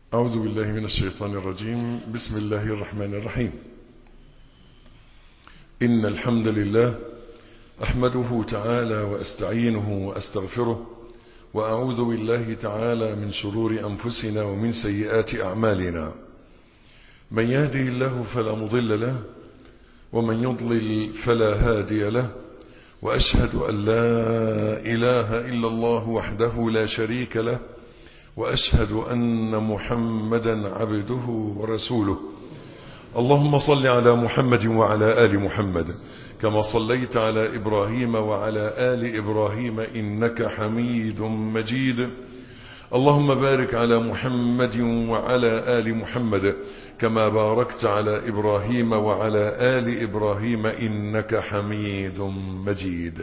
أعوذ بالله من الشيطان الرجيم بسم الله الرحمن الرحيم إن الحمد لله أحمده تعالى وأستعينه وأستغفره وأعوذ بالله تعالى من شرور أنفسنا ومن سيئات أعمالنا من يهده الله فلا مضل له ومن يضلل فلا هادي له وأشهد أن لا إله إلا الله وحده لا شريك له وأشهد أن محمدا عبده ورسوله اللهم صل على محمد وعلى آل محمد كما صليت على إبراهيم وعلى آل إبراهيم إنك حميد مجيد اللهم بارك على محمد وعلى آل محمد كما باركت على إبراهيم وعلى آل إبراهيم إنك حميد مجيد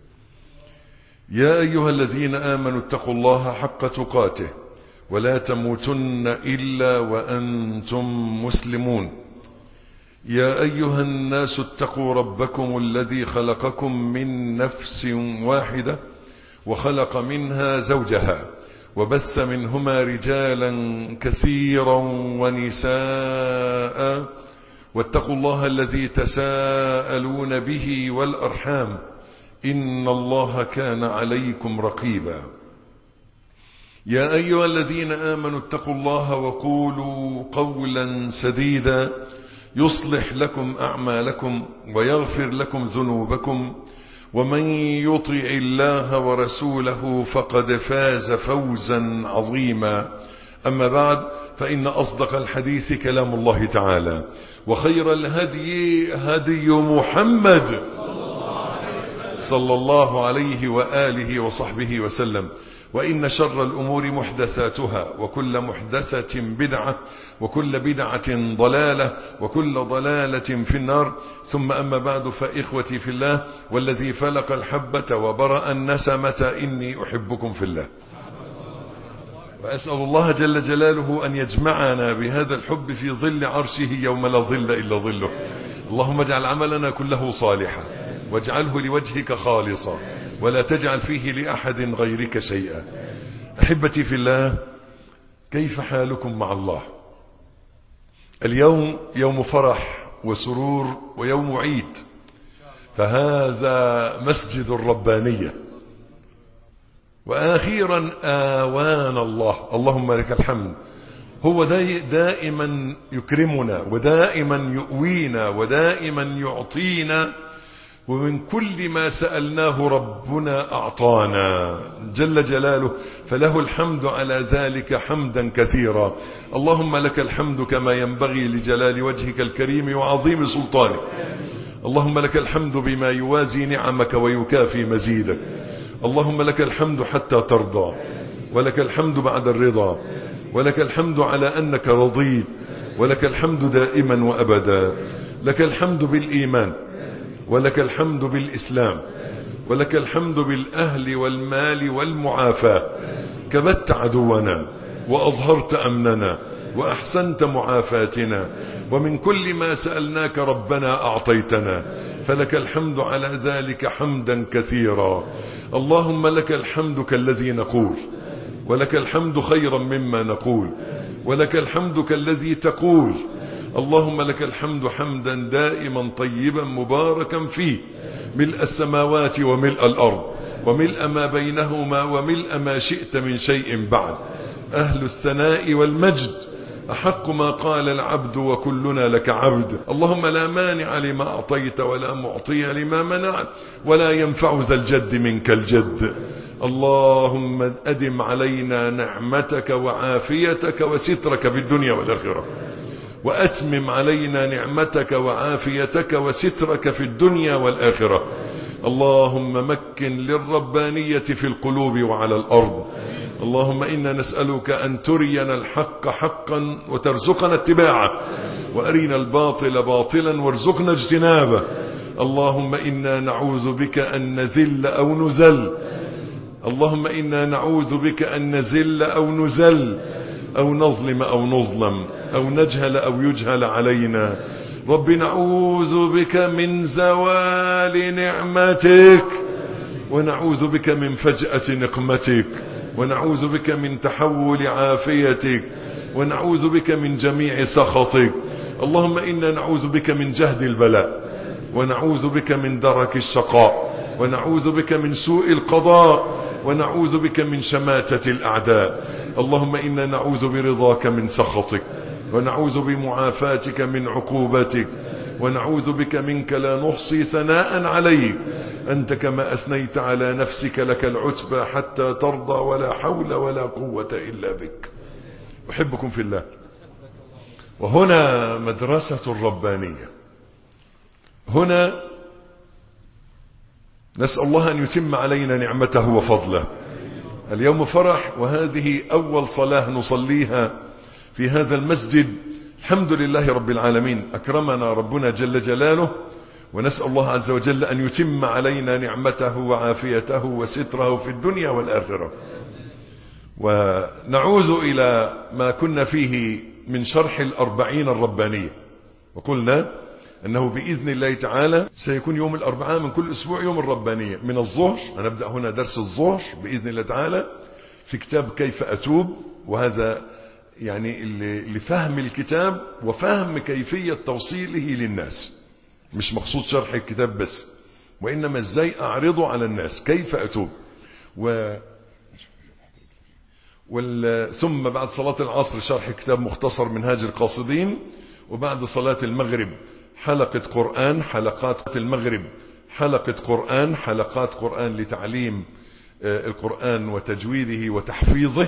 يا أيها الذين آمنوا اتقوا الله حق تقاته ولا تموتن إلا وأنتم مسلمون يا أيها الناس اتقوا ربكم الذي خلقكم من نفس واحدة وخلق منها زوجها وبث منهما رجالا كثيرا ونساء واتقوا الله الذي تساءلون به والأرحام إن الله كان عليكم رقيبا يا أيها الذين آمنوا اتقوا الله وقولوا قولا سديدا يصلح لكم أعمالكم ويغفر لكم ذنوبكم ومن يطع الله ورسوله فقد فاز فوزا عظيما أما بعد فإن أصدق الحديث كلام الله تعالى وخير الهدي هدي محمد صلى الله عليه وآله وصحبه وسلم وإن شر الأمور محدثاتها وكل محدثة بدعة وكل بدعة ضلالة وكل ضلالة في النار ثم أما بعد فإخوتي في الله والذي فلق الحبة وبرأ النسمة إني أحبكم في الله وأسأل الله جل جلاله أن يجمعنا بهذا الحب في ظل عرشه يوم لا ظل إلا ظله اللهم اجعل عملنا كله صالحا واجعله لوجهك خالصا ولا تجعل فيه لأحد غيرك شيئا أحبتي في الله كيف حالكم مع الله اليوم يوم فرح وسرور ويوم عيد فهذا مسجد الربانية وآخيرا آوان الله اللهم لك الحمد هو دائما يكرمنا ودائما يؤوينا ودائما يعطينا ومن كل ما سألناه ربنا أعطانا جل جلاله فله الحمد على ذلك حمدا كثيرا اللهم لك الحمد كما ينبغي لجلال وجهك الكريم وعظيم سلطانك اللهم لك الحمد بما يوازي نعمك ويكافي مزيدك اللهم لك الحمد حتى ترضى ولك الحمد بعد الرضا ولك الحمد على أنك رضيت ولك الحمد دائما وأبدا لك الحمد بالإيمان ولك الحمد بالإسلام ولك الحمد بالأهل والمال والمعافاة كبت عدونا وأظهرت أمننا وأحسنت معافاتنا ومن كل ما سألناك ربنا أعطيتنا فلك الحمد على ذلك حمدا كثيرا اللهم لك الحمد كالذي نقول ولك الحمد خيرا مما نقول ولك الحمد كالذي تقول اللهم لك الحمد حمدا دائما طيبا مباركا فيه ملء السماوات وملء الأرض وملء ما بينهما وملء ما شئت من شيء بعد أهل الثناء والمجد أحق ما قال العبد وكلنا لك عبد اللهم لا مانع لما أعطيت ولا معطي لما منعت ولا ينفع ذا الجد منك الجد اللهم أدم علينا نعمتك وعافيتك وسترك في الدنيا والآخرة وأتمم علينا نعمتك وعافيتك وسترك في الدنيا والآخرة اللهم مكن للربانية في القلوب وعلى الأرض اللهم إنا نسألك أن ترينا الحق حقا وترزقنا اتباعه وأرينا الباطل باطلا وارزقنا اجتنابه اللهم إنا نعوذ بك أن نزل أو نزل اللهم إنا نعوذ بك أن نزل أو نزل أو نظلم أو نظلم أو نجهل أو يجهل علينا رب نعوذ بك من زوال نعمتك ونعوذ بك من فجأة نقمتك ونعوذ بك من تحول عافيتك ونعوذ بك من جميع سخطك اللهم إنا نعوذ بك من جهد البلاء ونعوذ بك من درك الشقاء ونعوذ بك من سوء القضاء ونعوذ بك من شماتة الأعداء اللهم إنا نعوذ برضاك من سخطك ونعوذ بمعافاتك من عقوبتك ونعوذ بك منك لا نحصي ثناء عليك أنت كما أثنيت على نفسك لك العتبى حتى ترضى ولا حول ولا قوة إلا بك أحبكم في الله وهنا مدرسة ربانية هنا نسأل الله أن يتم علينا نعمته وفضله اليوم فرح وهذه أول صلاة نصليها في هذا المسجد الحمد لله رب العالمين أكرمنا ربنا جل جلاله ونسأل الله عز وجل أن يتم علينا نعمته وعافيته وستره في الدنيا والآخرة ونعوذ إلى ما كنا فيه من شرح الأربعين الربانية وقلنا أنه بإذن الله تعالى سيكون يوم الأربعاء من كل أسبوع يوم الربانية من الظهر هنبدأ هنا درس الظهر بإذن الله تعالى في كتاب كيف أتوب وهذا يعني لفهم الكتاب وفهم كيفية توصيله للناس مش مقصود شرح الكتاب بس وإنما ازاي أعرضه على الناس كيف أتوب و وال... ثم بعد صلاة العصر شرح كتاب مختصر منهاج القاصدين وبعد صلاة المغرب حلقة قرآن حلقات المغرب حلقة قرآن حلقات قرآن لتعليم القرآن وتجويده وتحفيظه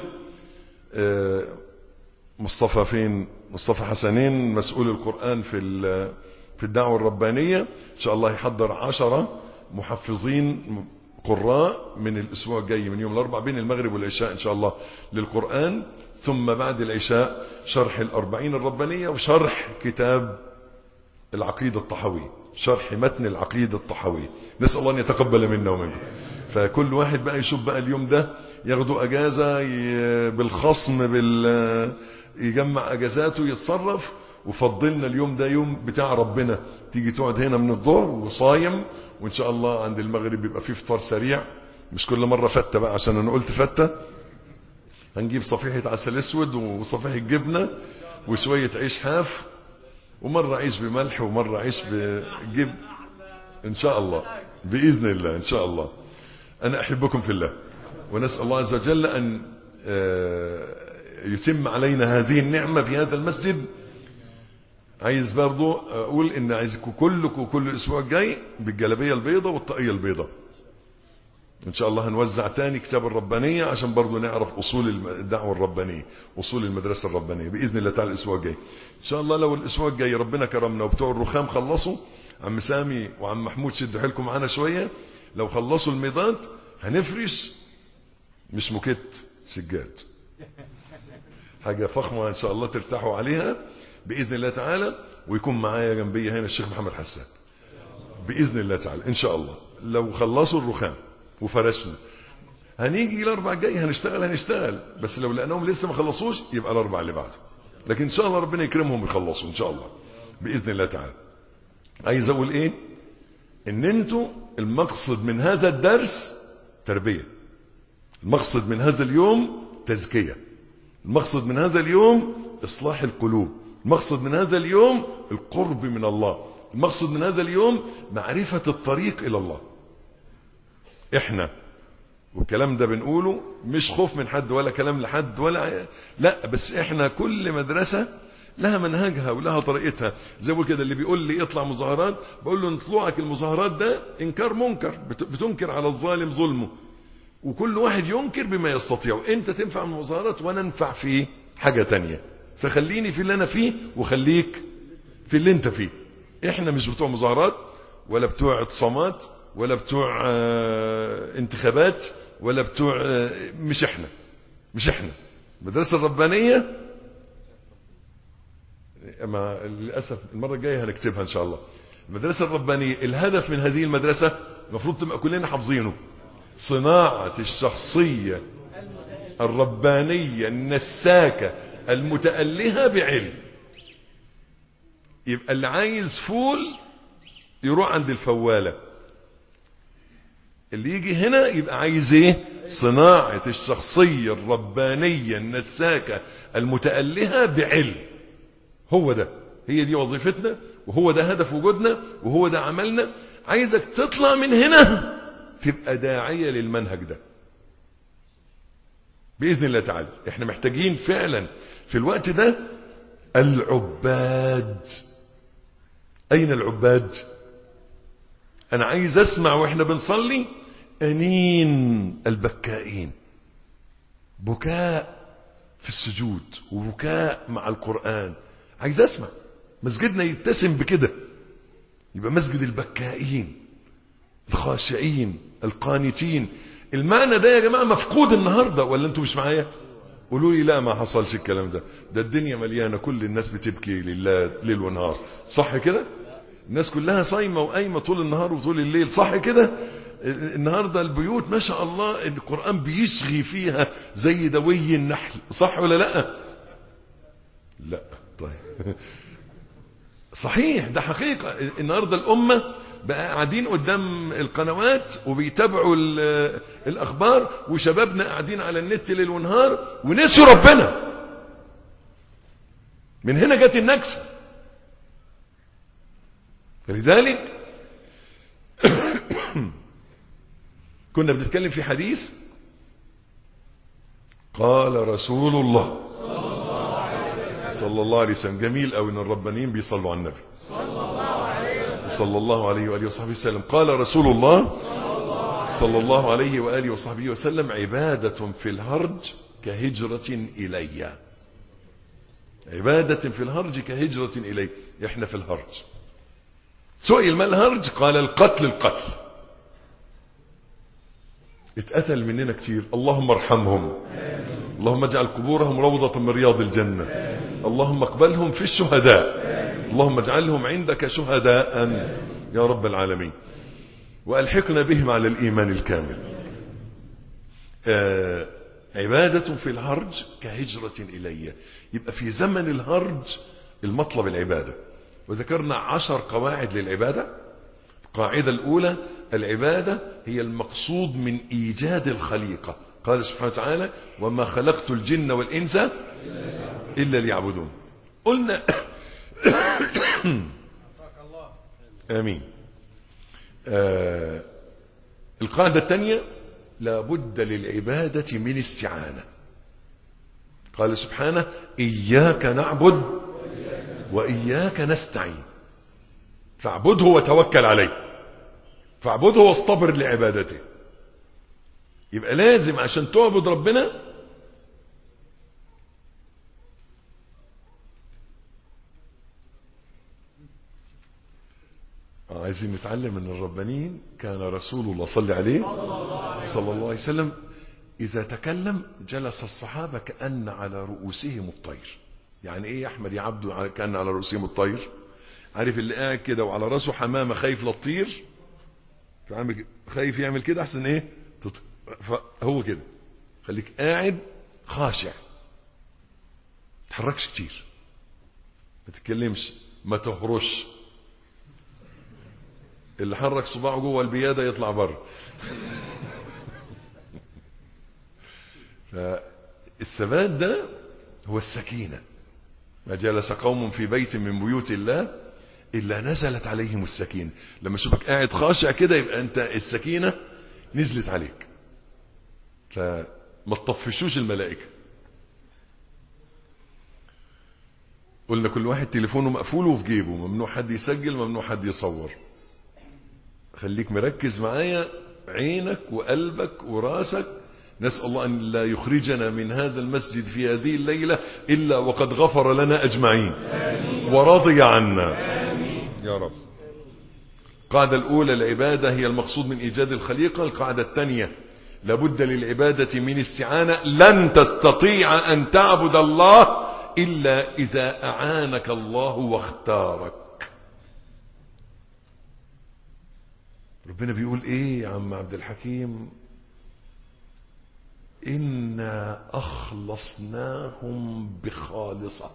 مصطفى فين مصطفى حسنين مسؤول القرآن في في الدعوة الربانية إن شاء الله يحضر عشرة محفظين قراء من الأسبوع الجاي من يوم الأربع بين المغرب والعشاء إن شاء الله للقرآن ثم بعد العشاء شرح الأربعين الربانية وشرح كتاب العقيدة الطحوية شرح متن العقيدة الطحوية نسأل الله أن يتقبل منا ومنكم فكل واحد بقى يشوف بقى اليوم ده ياخدوا أجازة بالخصم بال يجمع أجازاته يتصرف وفضلنا اليوم ده يوم بتاع ربنا تيجي تقعد هنا من الظهر وصايم وإن شاء الله عند المغرب يبقى فيه فطار سريع مش كل مرة فتة بقى عشان أنا قلت فتة هنجيب صفيحة عسل اسود وصفيحة جبنة وشوية عيش حاف ومرة عيش بملح ومرة عيش بجب ان شاء الله بإذن الله ان شاء الله انا احبكم في الله ونسأل الله عز وجل ان يتم علينا هذه النعمة في هذا المسجد عايز برضو اقول ان عايزكم كلكم كل الاسبوع الجاي بالجلبية البيضة والطاقية البيضة ان شاء الله هنوزع تاني كتاب الربانية عشان برضو نعرف اصول الدعوة الربانية اصول المدرسة الربانية باذن الله تعالى الاسبوع الجاي ان شاء الله لو الاسبوع الجاي ربنا كرمنا وبتوع الرخام خلصوا عم سامي وعم محمود شدوا حيلكم معانا شوية لو خلصوا الميضات هنفرش مش موكيت سجاد حاجة فخمة ان شاء الله ترتاحوا عليها باذن الله تعالى ويكون معايا جنبي هنا الشيخ محمد حسان باذن الله تعالى ان شاء الله لو خلصوا الرخام وفرشنا هنيجي الاربع الجاي هنشتغل هنشتغل بس لو لقيناهم لسه ما خلصوش يبقى الاربع اللي بعده لكن ان شاء الله ربنا يكرمهم يخلصوا ان شاء الله باذن الله تعالى عايز اقول ايه ان انتوا المقصد من هذا الدرس تربيه المقصد من هذا اليوم تزكيه المقصد من هذا اليوم اصلاح القلوب المقصد من هذا اليوم القرب من الله المقصد من هذا اليوم معرفه الطريق الى الله احنا والكلام ده بنقوله مش خوف من حد ولا كلام لحد ولا لا بس احنا كل مدرسة لها منهجها ولها طريقتها زي بقول كده اللي بيقول لي اطلع مظاهرات بقول له طلوعك المظاهرات ده انكار منكر بتنكر على الظالم ظلمه وكل واحد ينكر بما يستطيع انت تنفع من المظاهرات وانا انفع في حاجة تانية فخليني في اللي انا فيه وخليك في اللي انت فيه احنا مش بتوع مظاهرات ولا بتوع اعتصامات ولا بتوع انتخابات ولا بتوع مش احنا مش احنا المدرسة الربانية ما للأسف المرة الجاية هنكتبها إن شاء الله المدرسة الربانية الهدف من هذه المدرسة المفروض تبقى كلنا حافظينه صناعة الشخصية الربانية النساكة المتألهة بعلم يبقى اللي عايز فول يروح عند الفوالة اللي يجي هنا يبقى عايز ايه صناعة الشخصية الربانية النساكة المتألهة بعلم هو ده هي دي وظيفتنا وهو ده هدف وجودنا وهو ده عملنا عايزك تطلع من هنا تبقى داعية للمنهج ده بإذن الله تعالى احنا محتاجين فعلا في الوقت ده العباد أين العباد أنا عايز أسمع وإحنا بنصلي أنين البكائين بكاء في السجود وبكاء مع القرآن عايز أسمع مسجدنا يتسم بكده يبقى مسجد البكائين الخاشعين القانتين المعنى ده يا جماعة مفقود النهاردة ولا انتوا مش معايا قولوا لي لا ما حصلش الكلام ده ده الدنيا مليانة كل الناس بتبكي لله ليل ونهار صح كده الناس كلها صايمة وقايمة طول النهار وطول الليل صح كده النهاردة البيوت ما شاء الله القرآن بيشغي فيها زي دوي النحل صح ولا لا لا طيب صحيح ده حقيقة النهاردة الأمة بقى قاعدين قدام القنوات وبيتابعوا الأخبار وشبابنا قاعدين على النت ليل ونهار ونسوا ربنا من هنا جت النكسة لذلك كنا بنتكلم في حديث قال رسول الله صلى الله عليه وسلم جميل قوي ان الربانيين بيصلوا على النبي صلى الله عليه واله وصحبه وسلم قال رسول الله صلى الله عليه واله وصحبه وسلم عباده في الهرج كهجره الي عباده في الهرج كهجره الي احنا في الهرج سئل ما الهرج قال القتل القتل اتقتل مننا كتير اللهم ارحمهم اللهم اجعل قبورهم روضة من رياض الجنة اللهم اقبلهم في الشهداء اللهم اجعلهم عندك شهداء يا رب العالمين وألحقنا بهم على الإيمان الكامل آه عبادة في الهرج كهجرة إلي يبقى في زمن الهرج المطلب العبادة وذكرنا عشر قواعد للعبادة القاعدة الأولى العبادة هي المقصود من إيجاد الخليقة قال سبحانه وتعالى وما خلقت الجن والإنس إلا ليعبدون قلنا آمين آه القاعدة الثانية لابد للعبادة من استعانة قال سبحانه إياك نعبد وإياك نستعين فاعبده وتوكل عليه فاعبده واصطبر لعبادته يبقى لازم عشان تعبد ربنا عايزين نتعلم من الربانيين كان رسول الله صلى عليه صلى الله عليه وسلم إذا تكلم جلس الصحابة كأن على رؤوسهم الطير يعني ايه يا احمد يا عبده كان على رؤوسهم الطير عارف اللي قاعد كده وعلى راسه حمامه خايف لا تطير خايف يعمل كده احسن ايه هو كده خليك قاعد خاشع ما تتحركش كتير ما تتكلمش ما تهرش اللي حرك صباعه جوه البياده يطلع بره فالثبات ده هو السكينه ما جلس قوم في بيت من بيوت الله إلا نزلت عليهم السكينة لما اشوفك قاعد خاشع كده يبقى أنت السكينة نزلت عليك فما تطفشوش الملائكة قلنا كل واحد تليفونه مقفول وفي جيبه ممنوع حد يسجل ممنوع حد يصور خليك مركز معايا عينك وقلبك وراسك نسأل الله أن لا يخرجنا من هذا المسجد في هذه الليلة إلا وقد غفر لنا أجمعين ورضي عنا يا رب القاعدة الأولى العبادة هي المقصود من إيجاد الخليقة القاعدة الثانية لابد للعبادة من استعانة لن تستطيع أن تعبد الله إلا إذا أعانك الله واختارك ربنا بيقول إيه يا عم عبد الحكيم إنا أخلصناهم بخالصة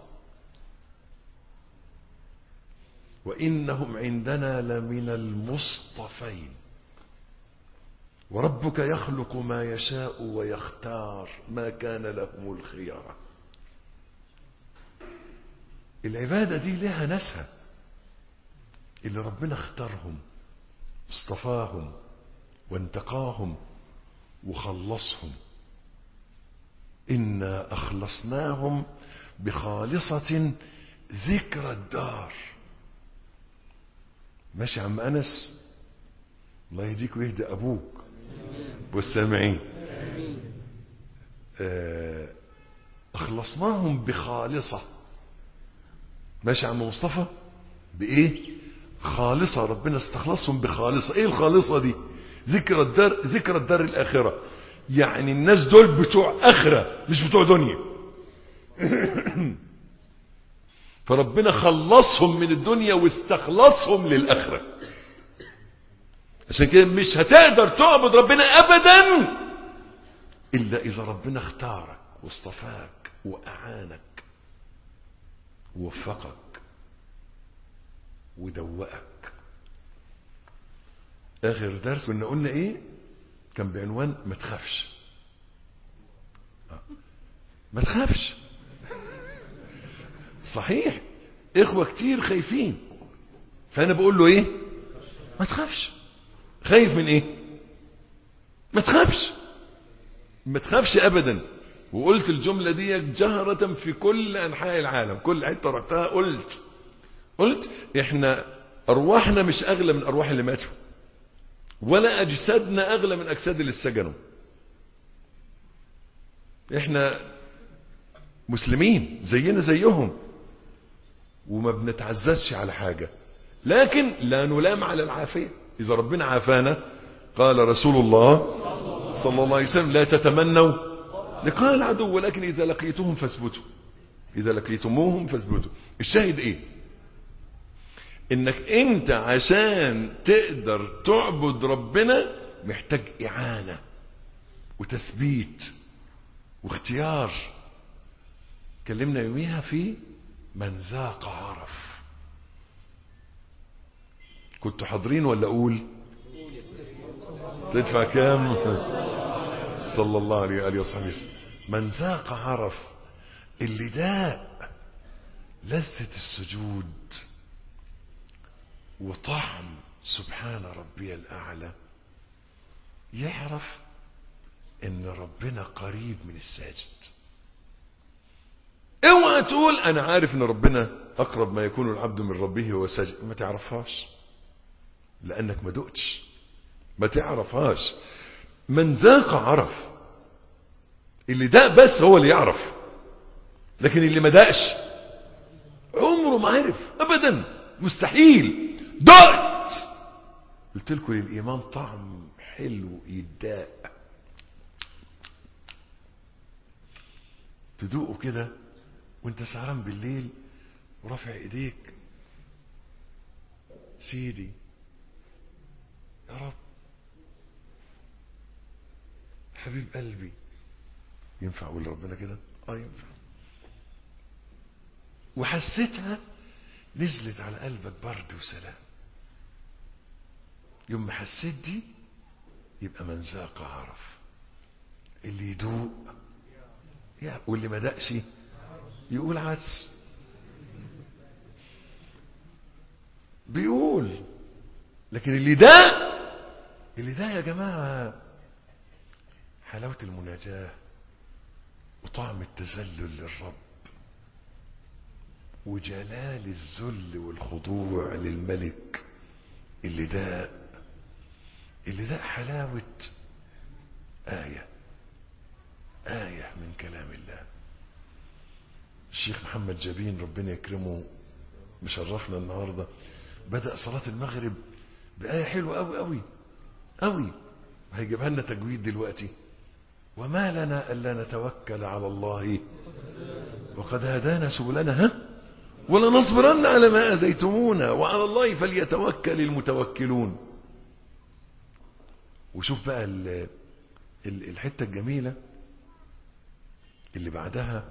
وإنهم عندنا لمن المصطفين وربك يخلق ما يشاء ويختار ما كان لهم الخيار العبادة دي لها ناسها اللي ربنا اختارهم اصطفاهم وانتقاهم وخلصهم إنا أخلصناهم بخالصة ذكر الدار ماشي عم أنس الله يهديك ويهدي أبوك والسامعين آه، أخلصناهم بخالصة ماشي عم مصطفى بإيه خالصة ربنا استخلصهم بخالصة إيه الخالصة دي ذكر الدار ذكر الدار الآخرة يعني الناس دول بتوع آخرة مش بتوع دنيا فربنا خلصهم من الدنيا واستخلصهم للآخرة عشان كده مش هتقدر تعبد ربنا أبدا إلا إذا ربنا اختارك واصطفاك وأعانك ووفقك ودوقك آخر درس كنا قلنا إيه كان بعنوان ما تخافش آه. ما تخافش صحيح إخوة كتير خايفين فأنا بقول له إيه ما تخافش خايف من إيه ما تخافش ما تخافش أبدا وقلت الجملة دي جهرة في كل أنحاء العالم كل حتة رحتها قلت قلت احنا أرواحنا مش أغلى من أرواح اللي ماتوا ولا أجسادنا أغلى من أجساد اللي اتسجنوا احنا مسلمين زينا زيهم وما بنتعززش على حاجة لكن لا نلام على العافية إذا ربنا عافانا قال رسول الله صلى الله عليه وسلم لا تتمنوا لقاء العدو ولكن إذا لقيتهم فاثبتوا إذا لقيتموهم فاثبتوا الشاهد إيه إنك أنت عشان تقدر تعبد ربنا محتاج إعانة وتثبيت واختيار كلمنا يوميها في من ذاق عرف كنتوا حاضرين ولا أقول تدفع كام صلى الله عليه وآله وصحبه وسلم من ذاق عرف اللي داق لذة السجود وطعم سبحان ربي الأعلى يعرف ان ربنا قريب من الساجد اوعى تقول انا عارف ان ربنا اقرب ما يكون العبد من ربه وهو ساجد ما تعرفهاش لانك ما دقتش ما تعرفهاش من ذاق عرف اللي داق بس هو اللي يعرف لكن اللي ما داقش عمره ما عرف ابدا مستحيل دقت قلت لكم للايمان طعم حلو يداق تدوقه كده وانت سهران بالليل ورافع ايديك سيدي يا رب حبيب قلبي ينفع اقول لربنا كده اه ينفع وحسيتها نزلت على قلبك برد وسلام يوم ما حسيت دي يبقى من ذاق عرف اللي يدوق يعني واللي ما دقش يقول عدس بيقول لكن اللي داق اللي داق يا جماعة حلاوة المناجاة وطعم التذلل للرب وجلال الذل والخضوع للملك اللي داق اللي داق حلاوة آية آية من كلام الله الشيخ محمد جبين ربنا يكرمه مشرفنا النهاردة بدأ صلاة المغرب بآية حلوة أوي أوي أوي هيجيبها لنا تجويد دلوقتي وما لنا ألا نتوكل على الله وقد هدانا سبلنا ها ولنصبرن على ما أذيتمونا وعلى الله فليتوكل المتوكلون وشوف بقى الحتة الجميلة اللي بعدها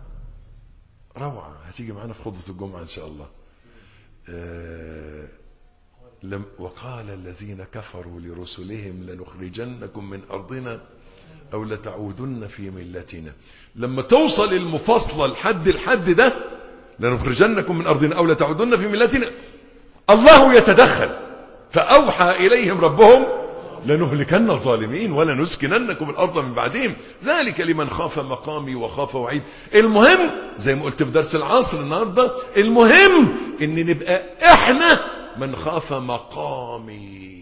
روعة هتيجي معانا في خطبة الجمعة إن شاء الله لم وقال الذين كفروا لرسلهم لنخرجنكم من أرضنا أو لتعودن في ملتنا لما توصل المفاصلة لحد الحد ده لنخرجنكم من أرضنا أو لتعودن في ملتنا الله يتدخل فأوحى إليهم ربهم لنهلكن الظالمين ولنسكننكم الأرض من بعدهم ذلك لمن خاف مقامي وخاف وعيد المهم زي ما قلت في درس العصر النهاردة المهم ان نبقى احنا من خاف مقامي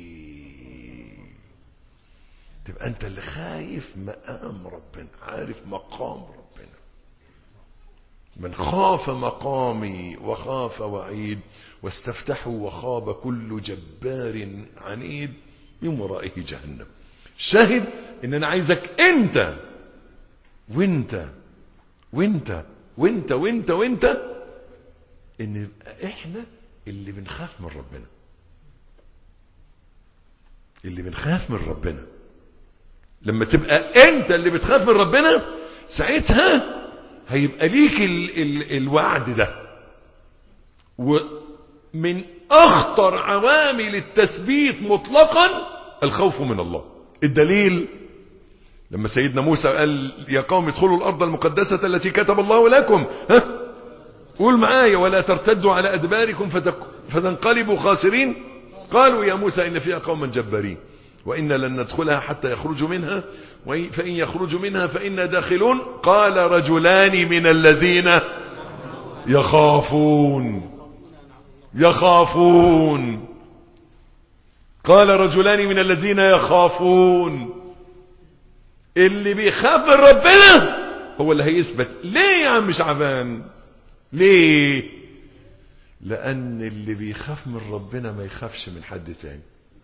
تبقى انت اللي خايف مقام ربنا عارف مقام ربنا من خاف مقامي وخاف وعيد واستفتحوا وخاب كل جبار عنيد من ورائه جهنم شاهد ان انا عايزك انت وانت وانت وانت وانت وانت ان يبقى احنا اللي بنخاف من ربنا اللي بنخاف من ربنا لما تبقى انت اللي بتخاف من ربنا ساعتها هيبقى ليك ال ال الوعد ده ومن اخطر عوامل التثبيت مطلقا الخوف من الله الدليل لما سيدنا موسى قال يا قوم ادخلوا الارض المقدسة التي كتب الله لكم ها قول معايا ولا ترتدوا على ادباركم فتنقلبوا خاسرين قالوا يا موسى ان فيها قوما جبارين وإنا لن ندخلها حتى يخرجوا منها فإن يخرجوا منها فإنا داخلون قال رجلان من الذين يخافون يخافون قال رجلان من الذين يخافون اللي بيخاف من ربنا هو اللي هيثبت ليه يا عم شعبان ليه لأن اللي بيخاف من ربنا ما يخافش من حد تاني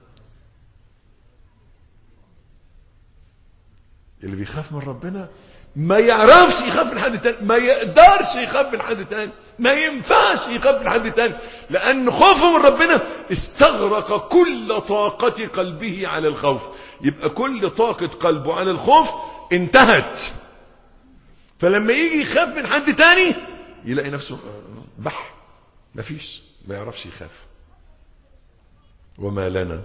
اللي بيخاف من ربنا ما يعرفش يخاف من حد تاني ما يقدرش يخاف من حد تاني ما ينفعش يخاف من حد تاني لأن خوفه من ربنا استغرق كل طاقة قلبه على الخوف يبقى كل طاقة قلبه على الخوف انتهت فلما يجي يخاف من حد تاني يلاقي نفسه بح مفيش ما يعرفش يخاف وما لنا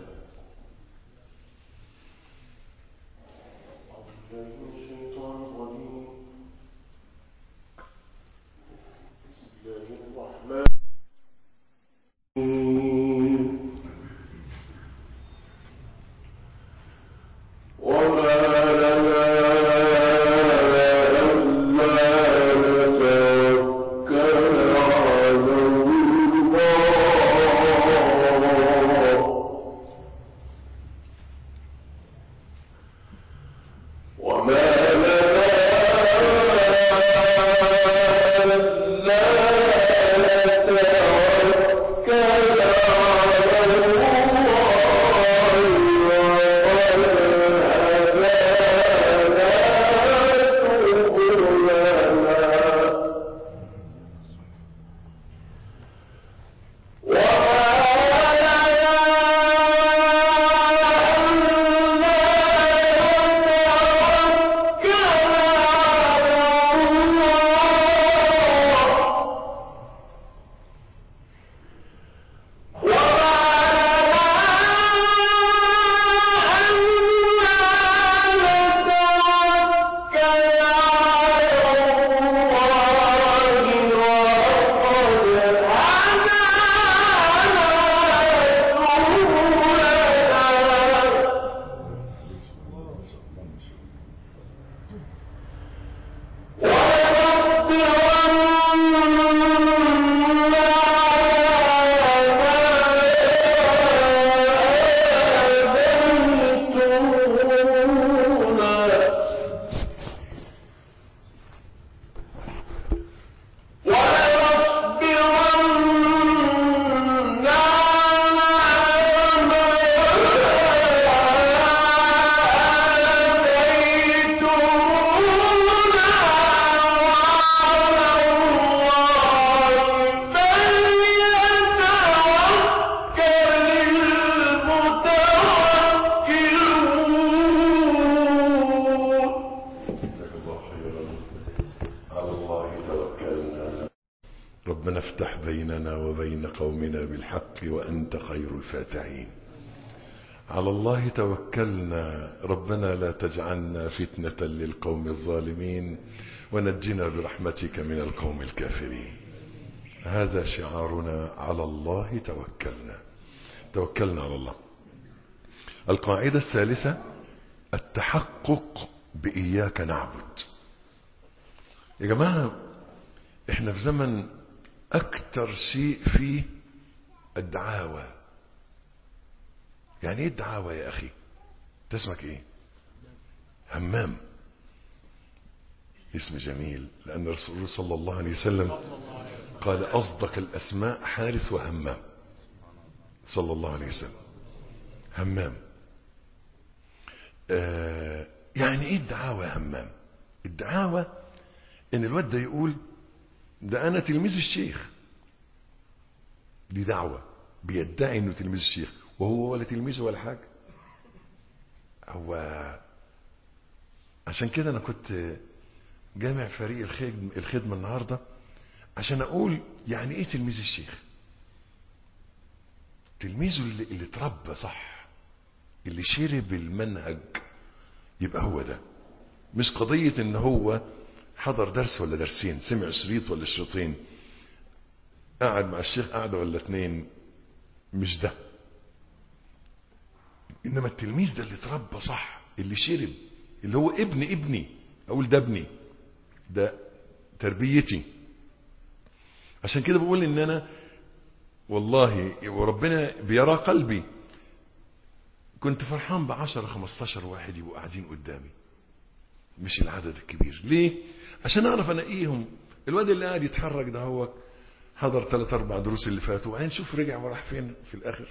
ربنا افتح بيننا وبين قومنا بالحق وأنت خير الفاتحين على الله توكلنا ربنا لا تجعلنا فتنة للقوم الظالمين ونجنا برحمتك من القوم الكافرين هذا شعارنا على الله توكلنا توكلنا على الله القاعدة الثالثة التحقق بإياك نعبد يا جماعة احنا في زمن اكتر شيء فيه الدعاوى يعني ايه الدعاوى يا اخي تسمك ايه همام اسم جميل لان الرسول صلى الله عليه وسلم قال اصدق الاسماء حارث وهمام صلى الله عليه وسلم همام آه يعني ايه الدعاوى يا همام الدعاوى ان الواد ده يقول ده انا تلميذ الشيخ دي دعوة بيدعي انه تلميذ الشيخ وهو ولا تلميذه ولا حاجة هو عشان كده انا كنت جامع فريق الخدمة النهاردة عشان اقول يعني ايه تلميذ الشيخ تلميذه اللي, اللي اتربى صح اللي شرب المنهج يبقى هو ده مش قضية ان هو حضر درس ولا درسين سمع شريط ولا شريطين قعد مع الشيخ قعدة ولا اتنين مش ده انما التلميذ ده اللي اتربى صح اللي شرب اللي هو ابن ابني اقول ده ابني ده تربيتي عشان كده بقول ان انا والله وربنا بيرى قلبي كنت فرحان بعشرة خمستاشر واحد يبقوا قاعدين قدامي مش العدد الكبير ليه عشان اعرف انقيهم الواد اللي قاعد يتحرك ده هو حضر ثلاث اربع دروس اللي فاتوا وبعدين شوف رجع وراح فين في الاخر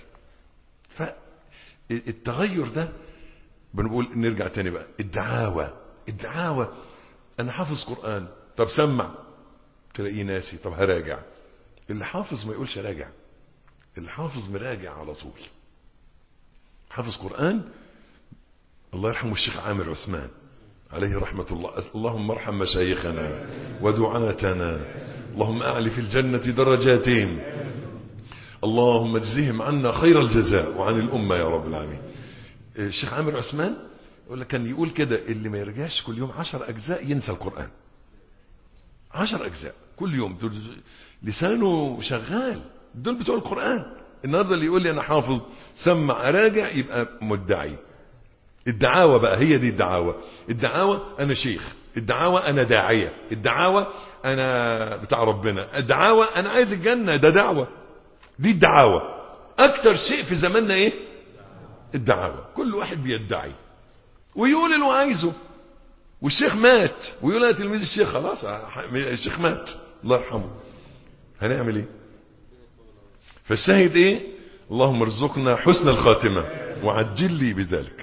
فالتغير ده بنقول نرجع تاني بقى الدعاوى الدعاوى انا حافظ قران طب سمع تلاقيه ناسي طب هراجع اللي حافظ ما يقولش راجع اللي حافظ مراجع على طول حافظ قران الله يرحمه الشيخ عامر عثمان عليه رحمة الله اللهم ارحم مشايخنا ودعاتنا اللهم أعلي في الجنة درجاتهم اللهم اجزهم عنا خير الجزاء وعن الأمة يا رب العالمين الشيخ عامر عثمان يقول لك كان يقول كده اللي ما يرجعش كل يوم عشر أجزاء ينسى القرآن عشر أجزاء كل يوم لسانه شغال دول بتوع القرآن النهارده اللي يقول لي أنا حافظ سمع أراجع يبقى مدعي الدعاوى بقى هي دي الدعاوى الدعاوى انا شيخ الدعاوى انا داعية الدعاوى انا بتاع ربنا الدعاوى انا عايز الجنة ده دعوة دي الدعاوى اكتر شيء في زماننا ايه الدعاوى كل واحد بيدعي ويقول اللي عايزه والشيخ مات ويقول انا تلميذ الشيخ خلاص الشيخ مات الله يرحمه هنعمل ايه فالشاهد ايه اللهم ارزقنا حسن الخاتمة وعجل لي بذلك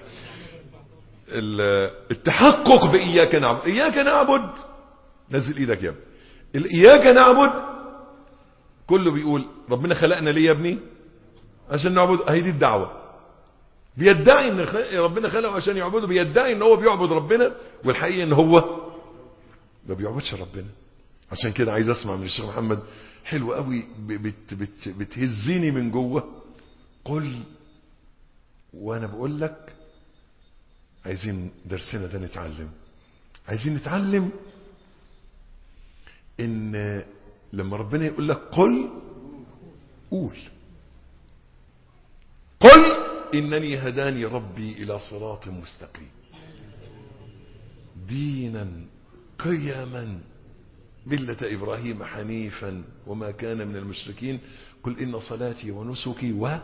التحقق بإياك نعبد إياك نعبد نزل إيدك يا ابني إياك نعبد كله بيقول ربنا خلقنا ليه يا ابني عشان نعبد هي دي الدعوة بيدعي ان ربنا خلقه عشان يعبده بيدعي ان هو بيعبد ربنا والحقيقة ان هو ما بيعبدش ربنا عشان كده عايز اسمع من الشيخ محمد حلو قوي بت بت بتهزني من جوه قل وانا بقول لك عايزين درسنا ده نتعلم عايزين نتعلم ان لما ربنا يقول لك قل قول قل انني هداني ربي الى صراط مستقيم دينا قيما ملة إبراهيم حنيفا وما كان من المشركين قل إن صلاتي ونسكي و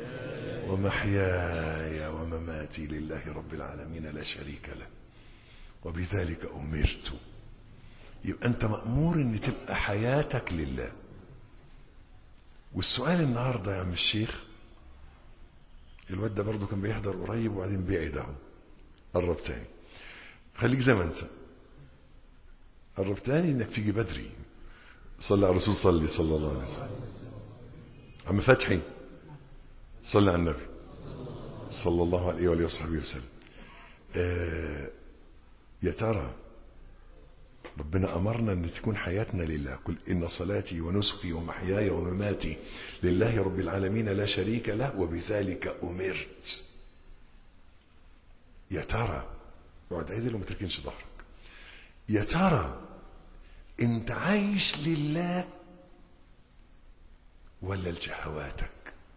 ومحياي ومماتي لله رب العالمين لا شريك له وبذلك أمرت يبقى أنت مأمور أن تبقى حياتك لله والسؤال النهاردة يا عم الشيخ الواد ده برضه كان بيحضر قريب وبعدين بيعيد اهو قرب تاني خليك زي ما انت قرب تاني انك تيجي بدري صلي على الرسول صلي صلى الله عليه وسلم عم فتحي صلي على النبي صلى الله عليه وآله وصحبه وسلم آه يا ترى ربنا أمرنا أن تكون حياتنا لله قل إن صلاتي ونسكي ومحياي ومماتي لله رب العالمين لا شريك له وبذلك أمرت يا ترى اقعد عدل وما تركنش ظهرك يا ترى انت عايش لله ولا لشهواتك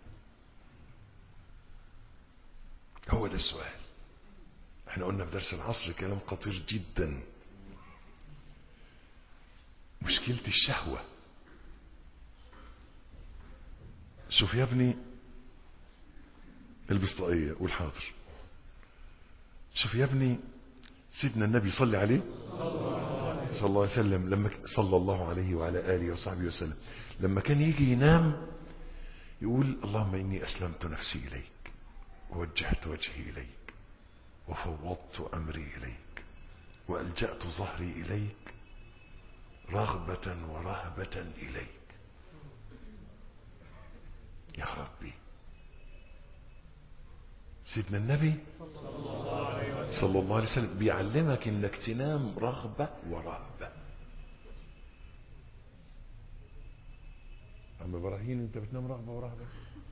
هو ده السؤال احنا قلنا في درس العصر كلام خطير جدا مشكلة الشهوة شوف يا ابني البس طاقية قول حاضر شوف يا ابني سيدنا النبي صلى عليه صلى الله عليه وسلم لما صلى الله عليه وعلى آله وصحبه وسلم لما كان يجي ينام يقول اللهم إني أسلمت نفسي إليك ووجهت وجهي إليك وفوضت أمري إليك وألجأت ظهري إليك رغبة ورهبة إليك يا ربي سيدنا النبي صلى الله عليه وسلم بيعلمك انك تنام رغبة ورهبة عم ابراهيم انت بتنام رغبة ورهبة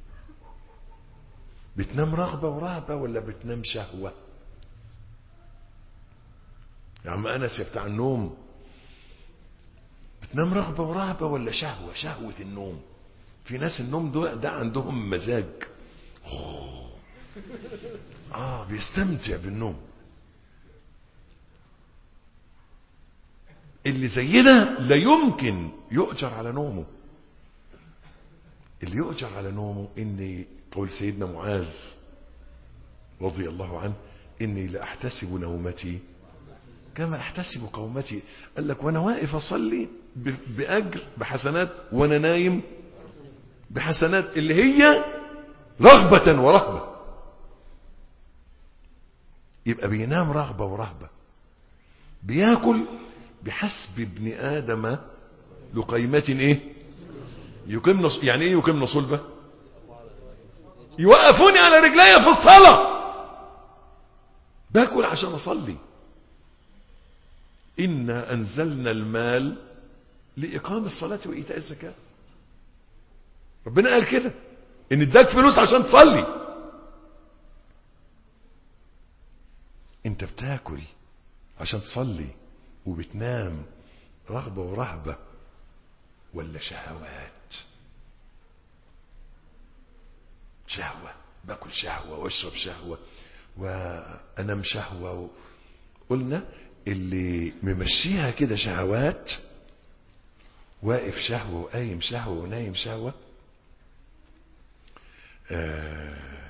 بتنام رغبة ورهبة ولا بتنام شهوة يا عم انس يا بتاع النوم بتنام رغبة ورهبة ولا شهوة شهوة النوم في ناس النوم ده, ده عندهم مزاج أوه. اه بيستمتع بالنوم اللي زي ده لا يمكن يؤجر على نومه اللي يؤجر على نومه اني قول سيدنا معاذ رضي الله عنه اني لاحتسب نومتي كما احتسب قومتي قال لك وانا واقف اصلي باجر بحسنات وانا نايم بحسنات اللي هي رغبة ورهبة يبقى بينام رغبة ورهبة بياكل بحسب ابن آدم لقيمة ايه يقيم نص... يعني ايه يقيم صلبة يوقفوني على رجلي في الصلاة باكل عشان اصلي إنا أنزلنا المال لإقام الصلاة وإيتاء الزكاة ربنا قال كده إن اداك فلوس عشان تصلي انت بتاكل عشان تصلي وبتنام رغبة ورهبة ولا شهوات شهوة باكل شهوة واشرب شهوة وانام شهوة قلنا اللي ممشيها كده شهوات واقف شهوة وقايم شهوة ونايم شهوة آه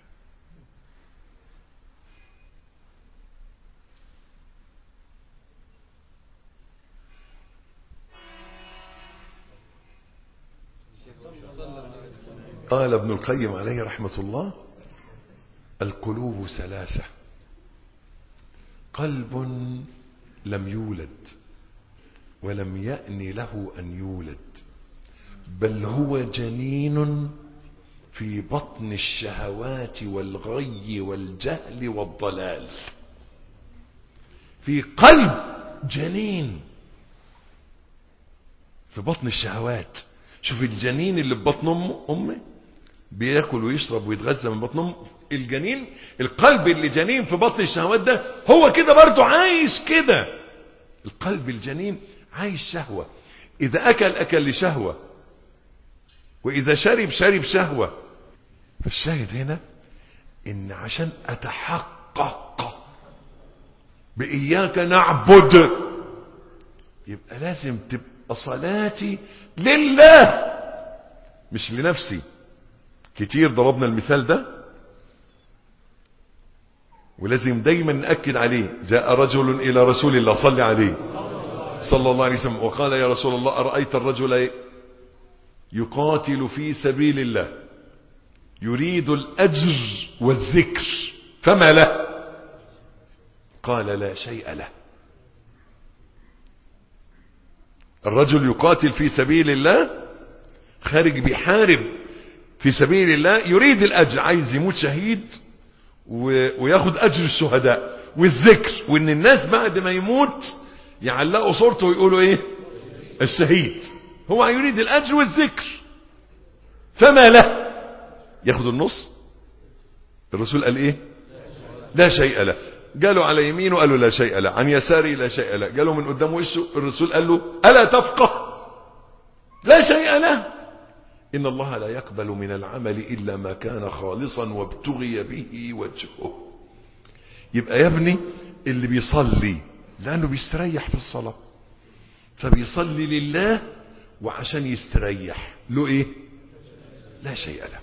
قال ابن القيم عليه رحمة الله القلوب ثلاثة قلب لم يولد ولم يأن له أن يولد بل هو جنين في بطن الشهوات والغي والجهل والضلال في قلب جنين في بطن الشهوات شوف الجنين اللي في بطن امه امه بياكل ويشرب ويتغذى من بطن امه الجنين القلب اللي جنين في بطن الشهوات ده هو كده برضه عايش كده القلب الجنين عايش شهوة إذا أكل أكل لشهوة وإذا شرب شرب شهوة فالشاهد هنا إن عشان أتحقق بإياك نعبد يبقى لازم تبقى صلاتي لله مش لنفسي كتير ضربنا المثال ده ولازم دايما نأكد عليه جاء رجل إلى رسول الله صلى عليه صلى الله عليه وسلم وقال يا رسول الله أرأيت الرجل يقاتل في سبيل الله يريد الأجر والذكر فما له قال لا شيء له الرجل يقاتل في سبيل الله خارج بيحارب في سبيل الله يريد الأجر عايز يموت شهيد وياخد أجر الشهداء والذكر وإن الناس بعد ما يموت يعلقوا صورته ويقولوا ايه الشهيد هو يريد الاجر والذكر فما له ياخد النص الرسول قال ايه لا شيء له قالوا على يمينه قالوا لا شيء له عن يساره لا شيء له قالوا من قدام وشه الرسول قال له ألا تفقه لا شيء له إن الله لا يقبل من العمل إلا ما كان خالصا وابتغي به وجهه يبقى يا ابني اللي بيصلي لأنه بيستريح في الصلاة فبيصلي لله وعشان يستريح له ايه لا شيء له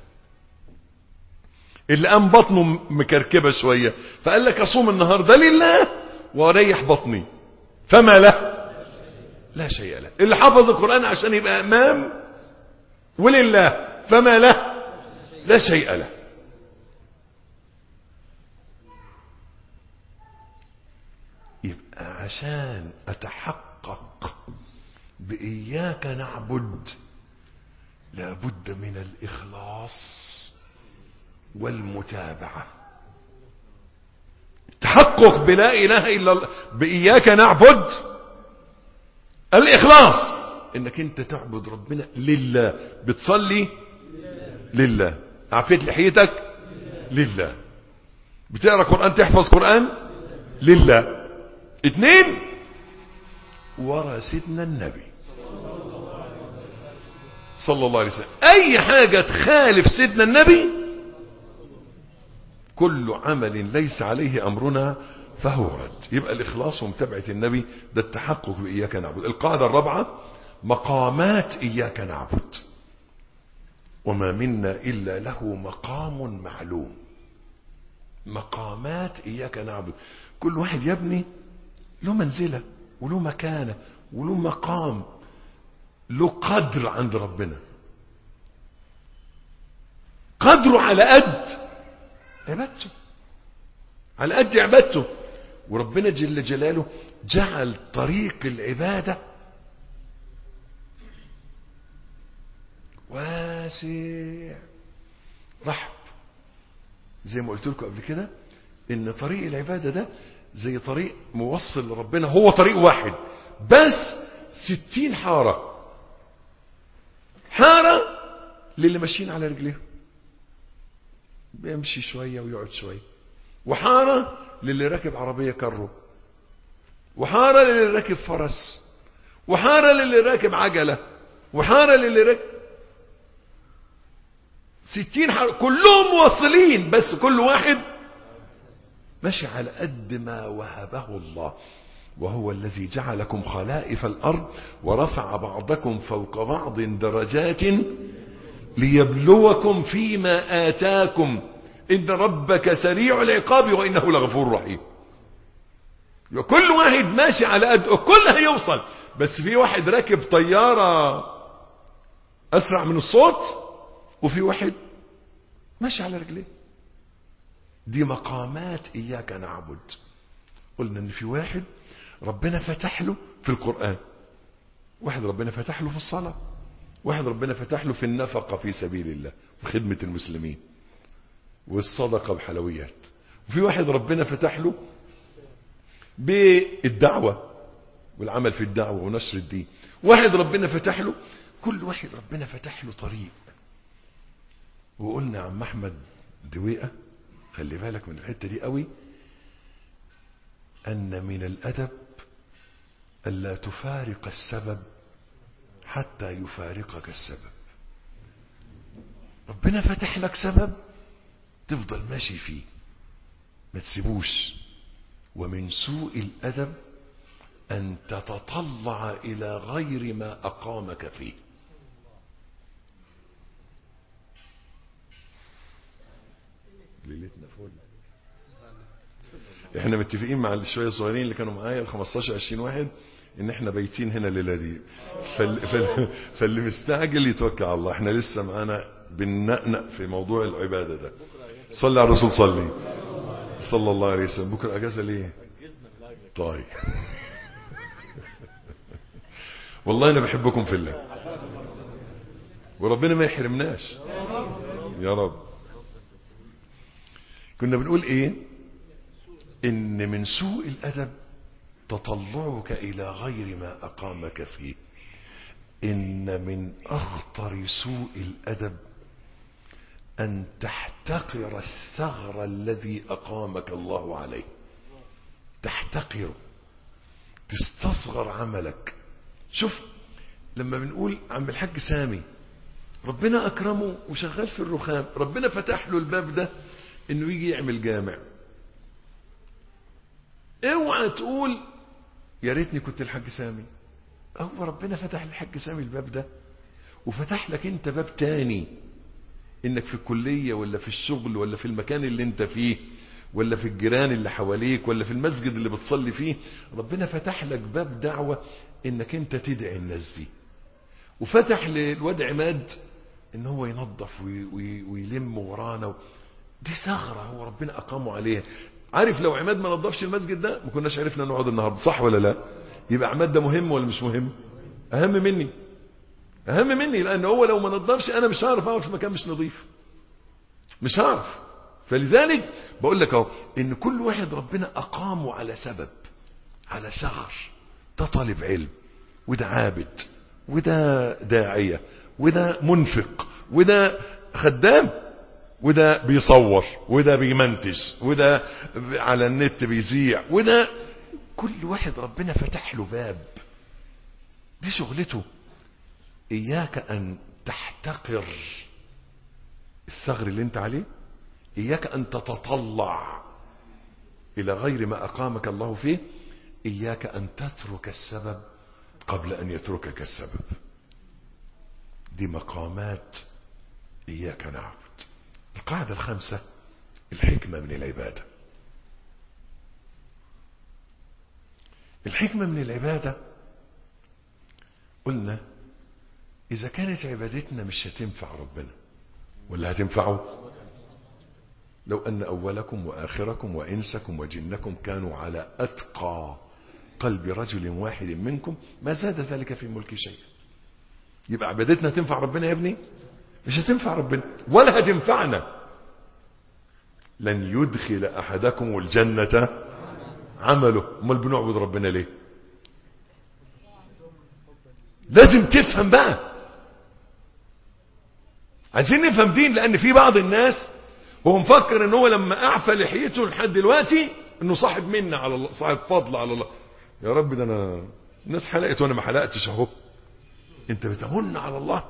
اللي قام بطنه مكركبة شوية فقال لك اصوم النهاردة لله واريح بطني فما له لا شيء له اللي حفظ القرآن عشان يبقى امام ولله فما له لا شيء له يبقى عشان اتحقق بإياك نعبد لابد من الإخلاص والمتابعة تحقق بلا إله إلا الله بإياك نعبد الإخلاص إنك أنت تعبد ربنا لله بتصلي لله عفيت لحيتك لله بتقرأ قرآن تحفظ قرآن لله اتنين ورا سيدنا النبي صلى الله عليه وسلم اي حاجة تخالف سيدنا النبي كل عمل ليس عليه امرنا فهو رد يبقى الاخلاص ومتابعة النبي ده التحقق باياك نعبد القاعدة الرابعة مقامات اياك نعبد وما منا الا له مقام معلوم مقامات اياك نعبد كل واحد يبني له منزلة وله مكانة وله مقام له قدر عند ربنا قدره على قد عبادته على قد عبادته وربنا جل جلاله جعل طريق العبادة واسع رحب زي ما قلت لكم قبل كده ان طريق العبادة ده زي طريق موصل لربنا هو طريق واحد بس ستين حارة حارة للي ماشيين على رجليهم بيمشي شوية ويقعد شوية وحارة للي راكب عربية كرو وحارة للي راكب فرس وحارة للي راكب عجلة وحارة للي راكب ستين حارة كلهم موصلين بس كل واحد ماشي على قد ما وهبه الله وهو الذي جعلكم خلائف الأرض ورفع بعضكم فوق بعض درجات ليبلوكم فيما آتاكم إن ربك سريع العقاب وإنه لغفور رحيم كل واحد ماشي على قد الكل هيوصل بس في واحد راكب طيارة أسرع من الصوت وفي واحد ماشي على رجليه دي مقامات إياك نعبد قلنا ان في واحد ربنا فتح له في القرآن واحد ربنا فتح له في الصلاة واحد ربنا فتح له في النفقة في سبيل الله وخدمة المسلمين والصدقة بحلويات وفي واحد ربنا فتح له بالدعوة والعمل في الدعوة ونشر الدين واحد ربنا فتح له كل واحد ربنا فتح له طريق وقلنا عم احمد دويقة خلي بالك من الحتة دي قوي أن من الأدب ألا تفارق السبب حتى يفارقك السبب ربنا فتح لك سبب تفضل ماشي فيه ما تسيبوش ومن سوء الأدب أن تتطلع إلى غير ما أقامك فيه ليلتنا فل احنا متفقين مع الشوية الصغيرين اللي كانوا معايا ال 15 20 واحد ان احنا بايتين هنا الليله دي فال... فال... فاللي مستعجل يتوكل على الله احنا لسه معانا بننقنق في موضوع العباده ده صلي على الرسول صلي صلى الله عليه وسلم بكره اجازه ليه طيب والله انا بحبكم في الله وربنا ما يحرمناش يا رب كنا بنقول ايه ان من سوء الادب تطلعك إلى غير ما أقامك فيه إن من أخطر سوء الأدب أن تحتقر الثغر الذي أقامك الله عليه تحتقره تستصغر عملك شوف لما بنقول عم الحاج سامي ربنا أكرمه وشغال في الرخام ربنا فتح له الباب ده إنه يجي يعمل جامع اوعى تقول يا ريتني كنت الحاج سامي هو ربنا فتح للحاج سامي الباب ده وفتح لك انت باب تاني انك في الكلية ولا في الشغل ولا في المكان اللي انت فيه ولا في الجيران اللي حواليك ولا في المسجد اللي بتصلي فيه ربنا فتح لك باب دعوة انك انت تدعي الناس دي وفتح للواد عماد ان هو ينظف وي وي ويلم ورانا دي ثغرة هو ربنا اقامه عليها عارف لو عماد ما نظفش المسجد ده ما كناش عرفنا نقعد النهارده صح ولا لا يبقى عماد ده مهم ولا مش مهم اهم مني اهم مني لان هو لو ما نظفش انا مش هعرف اقعد في مكان مش نظيف مش هعرف فلذلك بقول لك اهو ان كل واحد ربنا اقامه على سبب على ثغر ده طالب علم وده عابد وده داعيه وده منفق وده خدام وده بيصور وده بيمنتج وده على النت بيذيع وده كل واحد ربنا فتح له باب دي شغلته إياك أن تحتقر الثغر اللي انت عليه إياك أن تتطلع إلى غير ما أقامك الله فيه إياك أن تترك السبب قبل أن يتركك السبب دي مقامات إياك نعبد القاعدة الخامسة الحكمة من العبادة الحكمة من العبادة قلنا إذا كانت عبادتنا مش هتنفع ربنا ولا هتنفعه لو أن أولكم وآخركم وإنسكم وجنكم كانوا على أتقى قلب رجل واحد منكم ما زاد ذلك في ملك شيء يبقى عبادتنا هتنفع ربنا يا ابني مش هتنفع ربنا ولا هتنفعنا لن يدخل أحدكم الجنة عمله امال بنعبد ربنا ليه لازم تفهم بقى عايزين نفهم دين لان في بعض الناس هو مفكر ان هو لما اعفى لحيته لحد دلوقتي انه صاحب منا على الله صاحب فضل على الله يا رب ده انا الناس حلقت وانا ما حلقتش اهو انت بتمن على الله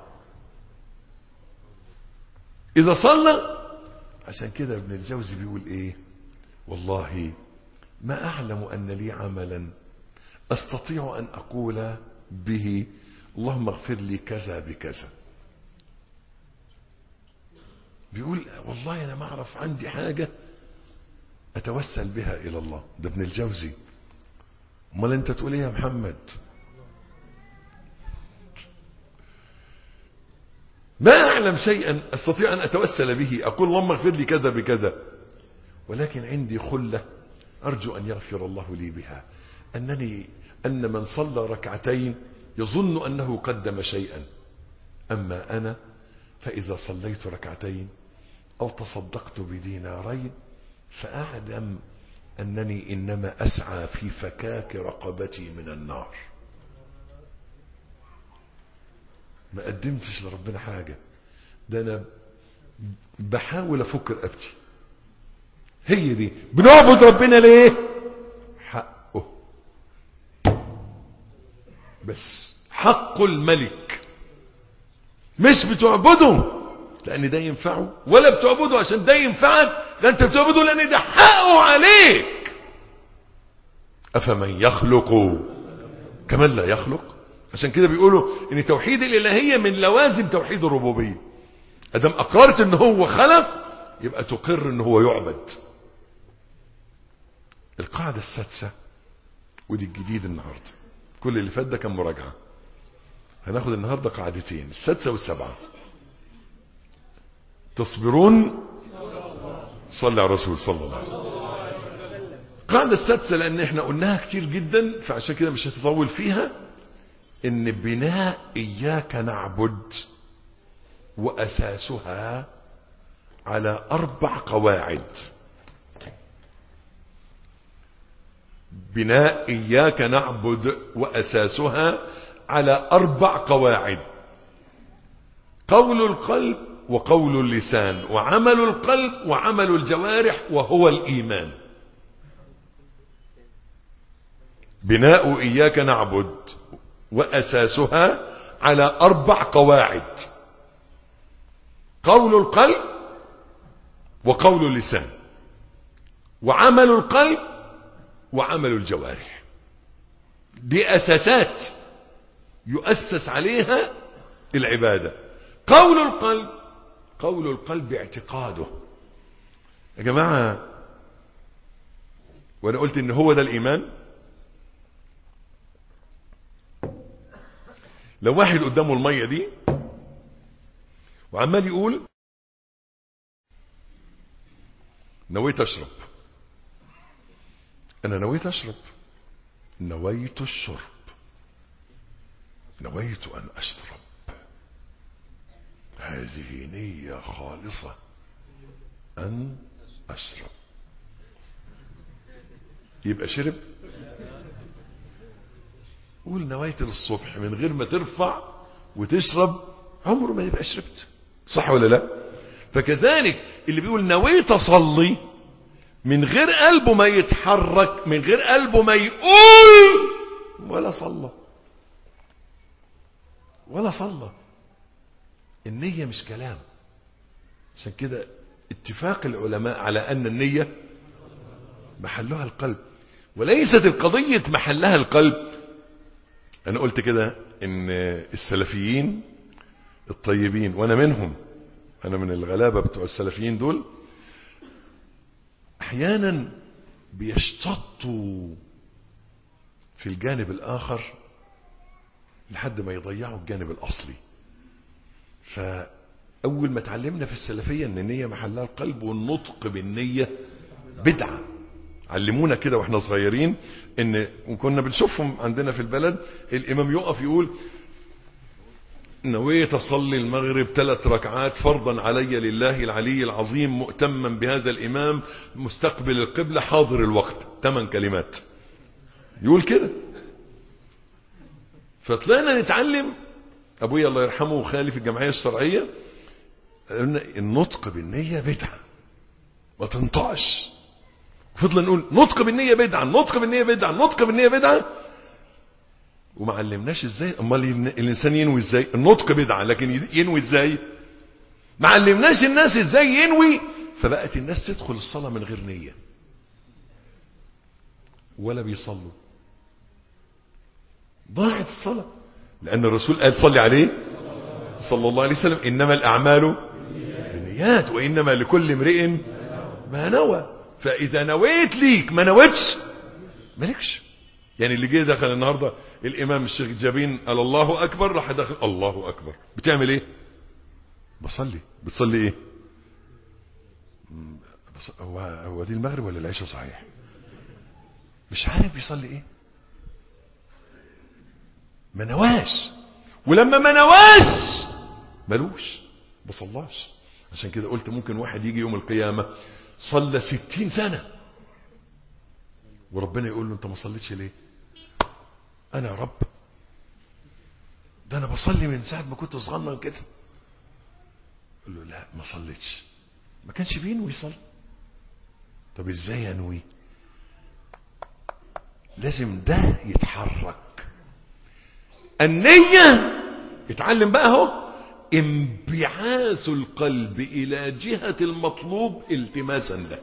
اذا صلى عشان كده ابن الجوزي بيقول ايه والله ما اعلم ان لي عملا استطيع ان اقول به اللهم اغفر لي كذا بكذا بيقول والله انا ما اعرف عندي حاجة اتوسل بها الى الله ده ابن الجوزي امال انت تقول ايه يا محمد ما اعلم شيئا استطيع ان اتوسل به اقول اللهم اغفر لي كذا بكذا ولكن عندي خلة ارجو ان يغفر الله لي بها انني ان من صلى ركعتين يظن انه قدم شيئا اما انا فاذا صليت ركعتين او تصدقت بدينارين فاعلم انني انما اسعى في فكاك رقبتي من النار ما قدمتش لربنا حاجة ده انا بحاول افك رقبتي هي دي بنعبد ربنا ليه حقه بس حق الملك مش بتعبده لان ده ينفعه ولا بتعبده عشان ده ينفعك ده انت بتعبده لان ده حقه عليك افمن يخلق كمان لا يخلق عشان كده بيقولوا ان توحيد الالهيه من لوازم توحيد الربوبيه ادم اقررت ان هو خلق يبقى تقر ان هو يعبد القاعده السادسه ودي الجديد النهارده كل اللي فات ده كان مراجعه هناخد النهارده قاعدتين السادسه والسبعه تصبرون صلى على الرسول صلى الله عليه وسلم القاعده السادسه لان احنا قلناها كتير جدا فعشان كده مش هتطول فيها ان بناء اياك نعبد واساسها على اربع قواعد بناء إياك نعبد وأساسها على أربع قواعد قول القلب وقول اللسان وعمل القلب وعمل الجوارح وهو الإيمان بناء إياك نعبد وأساسها على أربع قواعد قول القلب وقول اللسان وعمل القلب وعمل الجوارح دي أساسات يؤسس عليها العبادة قول القلب قول القلب اعتقاده يا جماعة وانا قلت ان هو ده الايمان لو واحد قدامه المية دي وعمال يقول نويت اشرب انا نويت اشرب نويت الشرب نويت ان اشرب هذه نية خالصة ان اشرب يبقى شرب قول نويت للصبح من غير ما ترفع وتشرب عمره ما يبقى شربت صح ولا لا فكذلك اللي بيقول نويت اصلي من غير قلبه ما يتحرك من غير قلبه ما يقول ولا صلى ولا صلى النية مش كلام عشان كده اتفاق العلماء على أن النية محلها القلب وليست القضية محلها القلب أنا قلت كده إن السلفيين الطيبين وأنا منهم أنا من الغلابة بتوع السلفيين دول أحيانا بيشتطوا في الجانب الآخر لحد ما يضيعوا الجانب الأصلي فأول ما اتعلمنا في السلفية أن النية محلها القلب والنطق بالنية بدعة علمونا كده واحنا صغيرين ان وكنا بنشوفهم عندنا في البلد الامام يقف يقول نويت اصلي المغرب ثلاث ركعات فرضا علي لله العلي العظيم مؤتما بهذا الامام مستقبل القبلة حاضر الوقت ثمان كلمات يقول كده فطلعنا نتعلم ابويا الله يرحمه وخالي في الجمعية الشرعية قلنا النطق بالنية بدعة ما تنطقش فضلنا نقول نطق بالنية بدعة نطق بالنية بدعة نطق بالنية بدعة وما علمناش ازاي امال الانسان ينوي ازاي النطق بدعة لكن ينوي ازاي ما علمناش الناس ازاي ينوي فبقت الناس تدخل الصلاة من غير نية ولا بيصلوا ضاعت الصلاة لأن الرسول قال صلي عليه صلى الله عليه وسلم إنما الأعمال بالنيات وإنما لكل امرئ ما نوى فإذا نويت ليك ما نويتش مالكش يعني اللي جه دخل النهاردة الإمام الشيخ جابين قال الله أكبر راح داخل الله أكبر بتعمل إيه بصلي بتصلي إيه بص... هو هو دي المغرب ولا العشاء صحيح مش عارف بيصلي إيه ما نواش ولما ما نواش ملوش بصلاش عشان كده قلت ممكن واحد يجي يوم القيامة صلى ستين سنة وربنا يقول له انت ما صليتش ليه انا يا رب ده انا بصلي من ساعة ما كنت صغنن كده قال له لا ما صليتش ما كانش بينوي يصلي طب ازاي انوي لازم ده يتحرك النية اتعلم بقى اهو انبعاث القلب الى جهة المطلوب التماسا له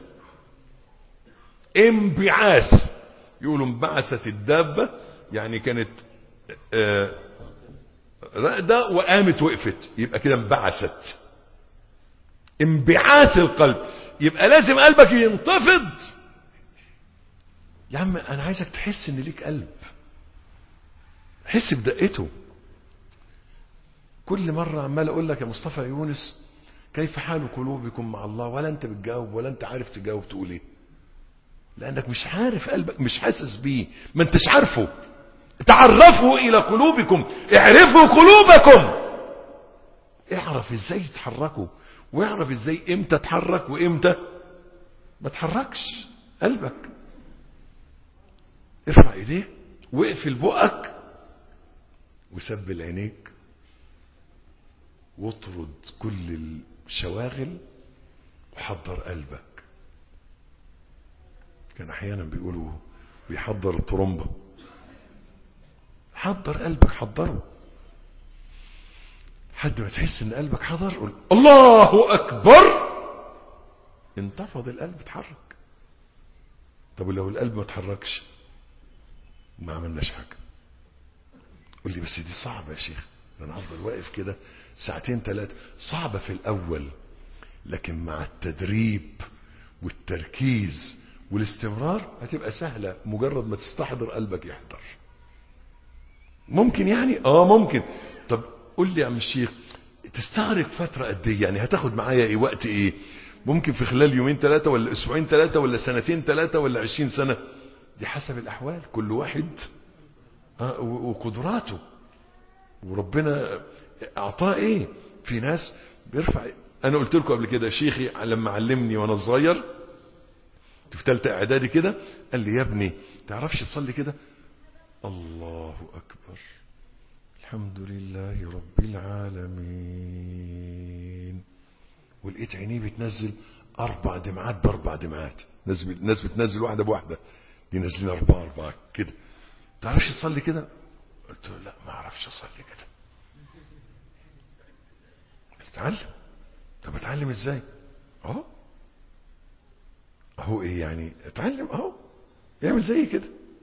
انبعاث يقولوا انبعثت الدابة يعني كانت آه رقدة وقامت وقفت يبقى كده انبعثت انبعاث القلب يبقى لازم قلبك ينتفض يا عم انا عايزك تحس ان ليك قلب حس بدقته كل مرة عمال اقول لك يا مصطفى يونس كيف حال قلوبكم مع الله ولا انت بتجاوب ولا انت عارف تجاوب تقول ايه لانك مش عارف قلبك مش حاسس بيه ما انتش عارفه تعرفوا الى قلوبكم اعرفوا قلوبكم اعرف ازاي تتحركوا واعرف ازاي امتى تحرك وامتى ما تحركش قلبك ارفع ايديك واقفل بقك وسبل عينيك واطرد كل الشواغل وحضر قلبك كان احيانا بيقولوا بيحضر الطرمبة حضر قلبك حضره حد ما تحس ان قلبك حضر قول الله اكبر انتفض القلب اتحرك طب ولو القلب ما اتحركش ما عملناش حاجه قول لي بس دي صعبه يا شيخ انا هفضل واقف كده ساعتين ثلاثه صعبه في الاول لكن مع التدريب والتركيز والاستمرار هتبقى سهله مجرد ما تستحضر قلبك يحضر ممكن يعني اه ممكن طب قول لي يا عم الشيخ تستغرق فتره قد ايه يعني هتاخد معايا ايه وقت ايه ممكن في خلال يومين ثلاثه ولا اسبوعين ثلاثه ولا سنتين ثلاثه ولا عشرين سنه دي حسب الاحوال كل واحد آه وقدراته وربنا اعطاه ايه في ناس بيرفع انا قلت لكم قبل كده شيخي لما علمني وانا صغير في ثالثه اعدادي كده قال لي يا ابني تعرفش تصلي كده الله اكبر الحمد لله رب العالمين ولقيت عينيه بتنزل اربع دمعات باربع دمعات ناس ناس بتنزل واحده بواحده دي نازلين اربعه اربعه كده تعرفش تصلي كده قلت له لا ما اعرفش اصلي كده اتعلم طب اتعلم ازاي اهو اهو ايه يعني اتعلم اهو اعمل زي كده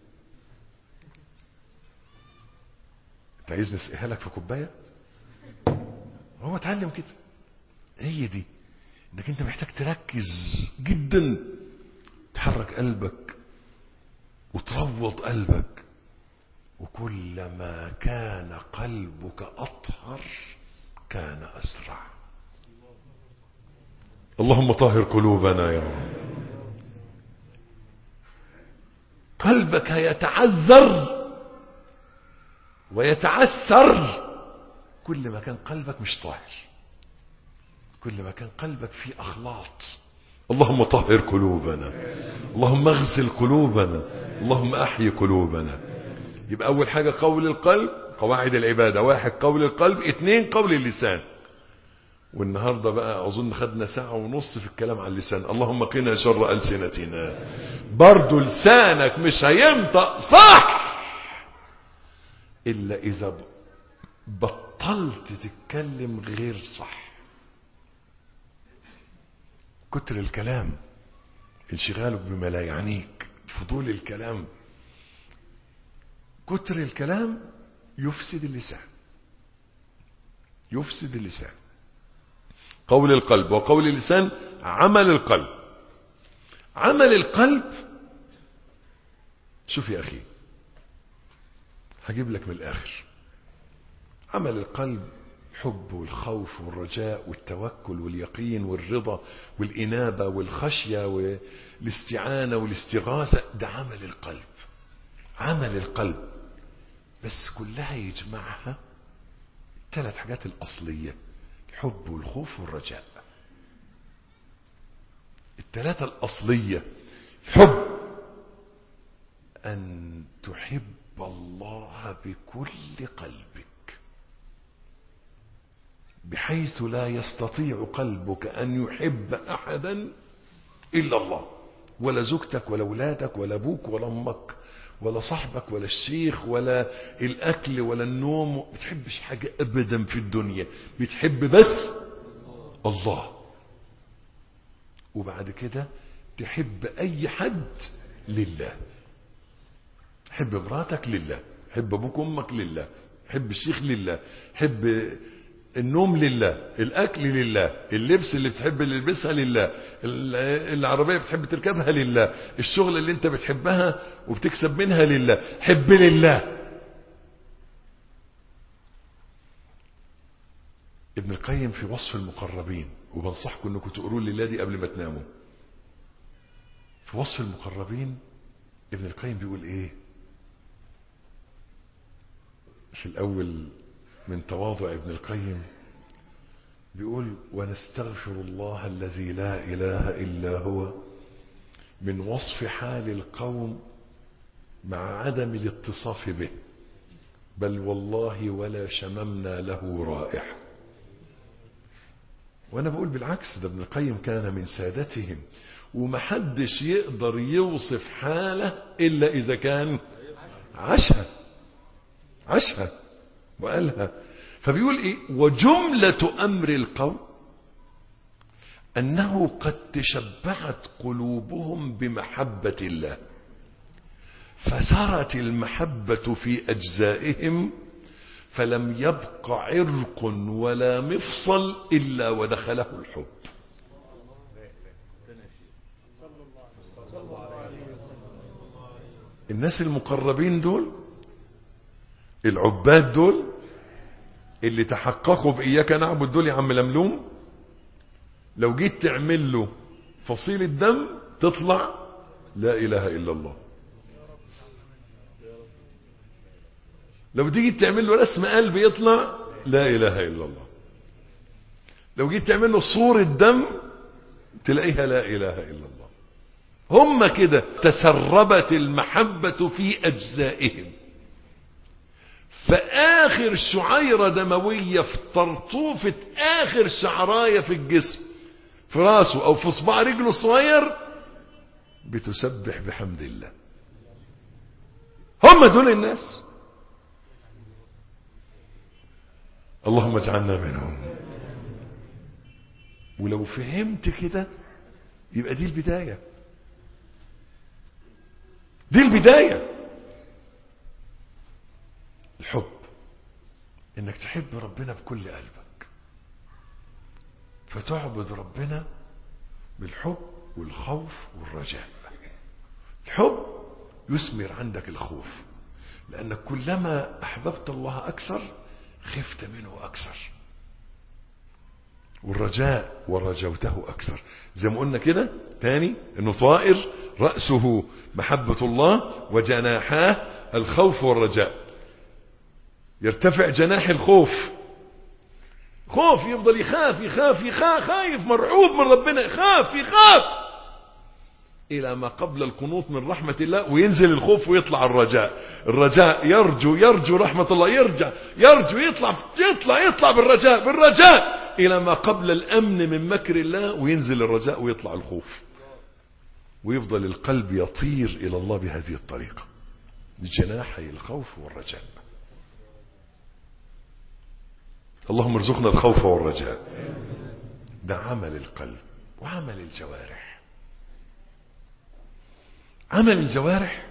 انت عايزني اسقيها لك في كوبايه هو اتعلم كده هي دي انك انت محتاج تركز جدا تحرك قلبك وتروض قلبك وكلما كان قلبك اطهر كان اسرع اللهم طهر قلوبنا يا رب قلبك يتعذر ويتعثر كل ما كان قلبك مش طاهر كل ما كان قلبك فيه أخلاط اللهم طهر قلوبنا اللهم اغسل قلوبنا اللهم احيي قلوبنا يبقى أول حاجة قول القلب قواعد العبادة واحد قول القلب اثنين قول اللسان والنهاردة بقى أظن خدنا ساعة ونص في الكلام عن اللسان اللهم قنا شر ألسنتنا برضو لسانك مش هينطق صح إلا إذا بطلت تتكلم غير صح كتر الكلام انشغالك بما لا يعنيك فضول الكلام كتر الكلام يفسد اللسان يفسد اللسان قول القلب وقول اللسان عمل القلب عمل القلب شوف يا أخي هجيب لك من الآخر عمل القلب حب والخوف والرجاء والتوكل واليقين والرضا والإنابة والخشية والاستعانة والاستغاثة ده عمل القلب عمل القلب بس كلها يجمعها الثلاث حاجات الأصلية الحب والخوف والرجاء الثلاثة الأصلية حب أن تحب الله بكل قلبك بحيث لا يستطيع قلبك أن يحب أحدا إلا الله ولا زوجتك ولا أولادك ولا أبوك ولا أمك ولا صاحبك ولا الشيخ ولا الأكل ولا النوم ما بتحبش حاجة أبدا في الدنيا بتحب بس الله وبعد كده تحب أي حد لله حب مراتك لله حب أبوك وأمك لله حب الشيخ لله حب النوم لله الاكل لله اللبس اللي بتحب تلبسها لله العربيه بتحب تركبها لله الشغل اللي انت بتحبها وبتكسب منها لله حب لله ابن القيم في وصف المقربين وبنصحكم انكم تقروا لله دي قبل ما تناموا في وصف المقربين ابن القيم بيقول ايه في الاول من تواضع ابن القيم بيقول ونستغفر الله الذي لا إله إلا هو من وصف حال القوم مع عدم الاتصاف به بل والله ولا شممنا له رائحة وانا بقول بالعكس ده ابن القيم كان من سادتهم ومحدش يقدر يوصف حاله الا اذا كان عاشها عاشها وقالها فبيقول ايه وجملة امر القوم انه قد تشبعت قلوبهم بمحبة الله فسرت المحبة في اجزائهم فلم يبق عرق ولا مفصل الا ودخله الحب الناس المقربين دول العباد دول اللي تحققوا بإياك نعبد دول يا عم لملوم لو جيت تعمل له فصيل الدم تطلع لا إله إلا الله لو تيجي تعمل له رسم قلب يطلع لا إله إلا الله لو جيت تعمل له صورة دم تلاقيها لا إله إلا الله هم كده تسربت المحبة في أجزائهم فآخر شعيرة دموية في طرطوفة آخر شعراية في الجسم في راسه أو في صباع رجله الصغير بتسبح بحمد الله هم دول الناس اللهم اجعلنا منهم ولو فهمت كده يبقى دي البداية دي البداية الحب انك تحب ربنا بكل قلبك فتعبد ربنا بالحب والخوف والرجاء الحب يثمر عندك الخوف لانك كلما احببت الله اكثر خفت منه اكثر والرجاء ورجوته اكثر زي ما قلنا كده تاني انه طائر رأسه محبة الله وجناحاه الخوف والرجاء يرتفع جناح الخوف خوف يفضل يخاف يخاف يخاف خايف مرعوب من ربنا يخاف يخاف إلى ما قبل القنوط من رحمة الله وينزل الخوف ويطلع الرجاء الرجاء يرجو يرجو رحمة الله يرجع يرجو يطلع يطلع يطلع بالرجاء بالرجاء إلى ما قبل الأمن من مكر الله وينزل الرجاء ويطلع الخوف ويفضل القلب يطير إلى الله بهذه الطريقة بجناحي الخوف والرجاء اللهم ارزقنا الخوف والرجاء ده عمل القلب وعمل الجوارح عمل الجوارح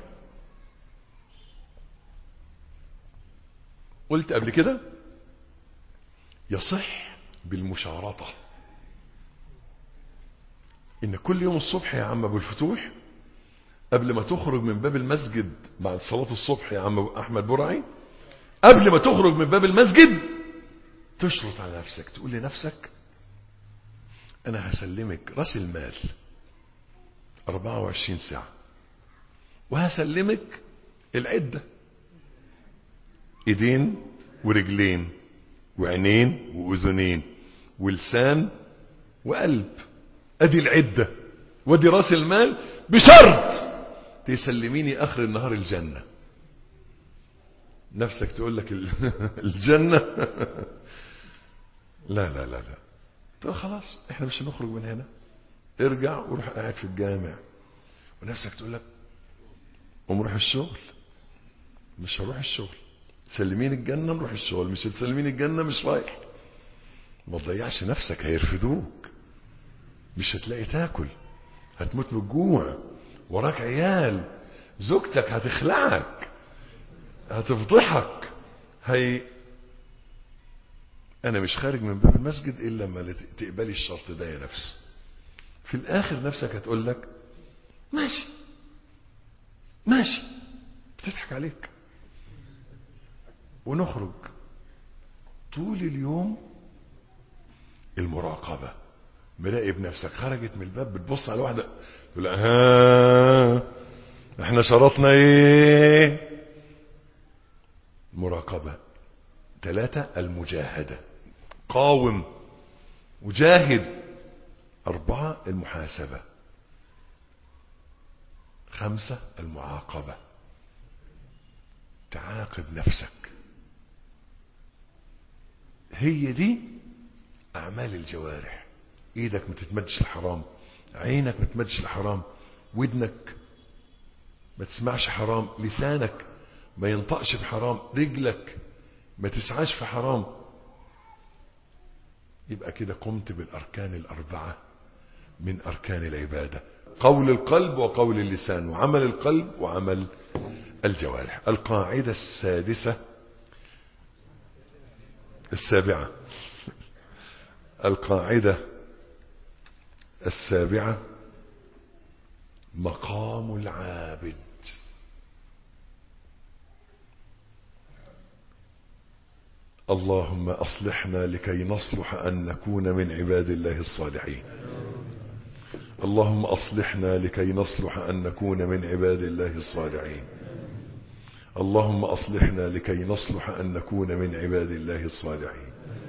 قلت قبل كده يصح بالمشارطة ان كل يوم الصبح يا عم ابو الفتوح قبل ما تخرج من باب المسجد بعد صلاة الصبح يا عم احمد برعي قبل ما تخرج من باب المسجد تشرط على نفسك تقول لنفسك انا هسلمك راس المال 24 ساعة وهسلمك العدة ايدين ورجلين وعينين واذنين ولسان وقلب ادي العدة وادي راس المال بشرط تسلميني اخر النهار الجنة نفسك تقول لك الجنة لا لا لا لا تقول خلاص احنا مش هنخرج من هنا ارجع وروح قاعد في الجامع ونفسك تقول لك قوم روح الشغل مش هروح الشغل تسلمين الجنة نروح الشغل مش هتسلمين الجنة مش رايح ما تضيعش نفسك هيرفدوك مش هتلاقي تاكل هتموت من الجوع وراك عيال زوجتك هتخلعك هتفضحك هي انا مش خارج من باب المسجد الا لما تقبلي الشرط ده يا نفس في الاخر نفسك هتقول لك ماشي ماشي بتضحك عليك ونخرج طول اليوم المراقبة مراقب نفسك خرجت من الباب بتبص على واحدة تقول ها احنا شرطنا ايه مراقبة ثلاثة المجاهدة قاوم وجاهد أربعة المحاسبة خمسة المعاقبة تعاقب نفسك هي دي أعمال الجوارح إيدك ما تتمدش الحرام عينك ما تتمدش الحرام ودنك ما تسمعش حرام لسانك ما ينطقش بحرام رجلك ما تسعاش في حرام يبقى كده قمت بالأركان الأربعة من أركان العبادة قول القلب وقول اللسان وعمل القلب وعمل الجوارح القاعدة السادسة السابعة القاعدة السابعة مقام العابد اللهم أصلحنا لكي نصلح أن نكون من عباد الله الصالحين اللهم أصلحنا لكي نصلح أن نكون من عباد الله الصالحين اللهم أصلحنا لكي نصلح أن نكون من عباد الله الصالحين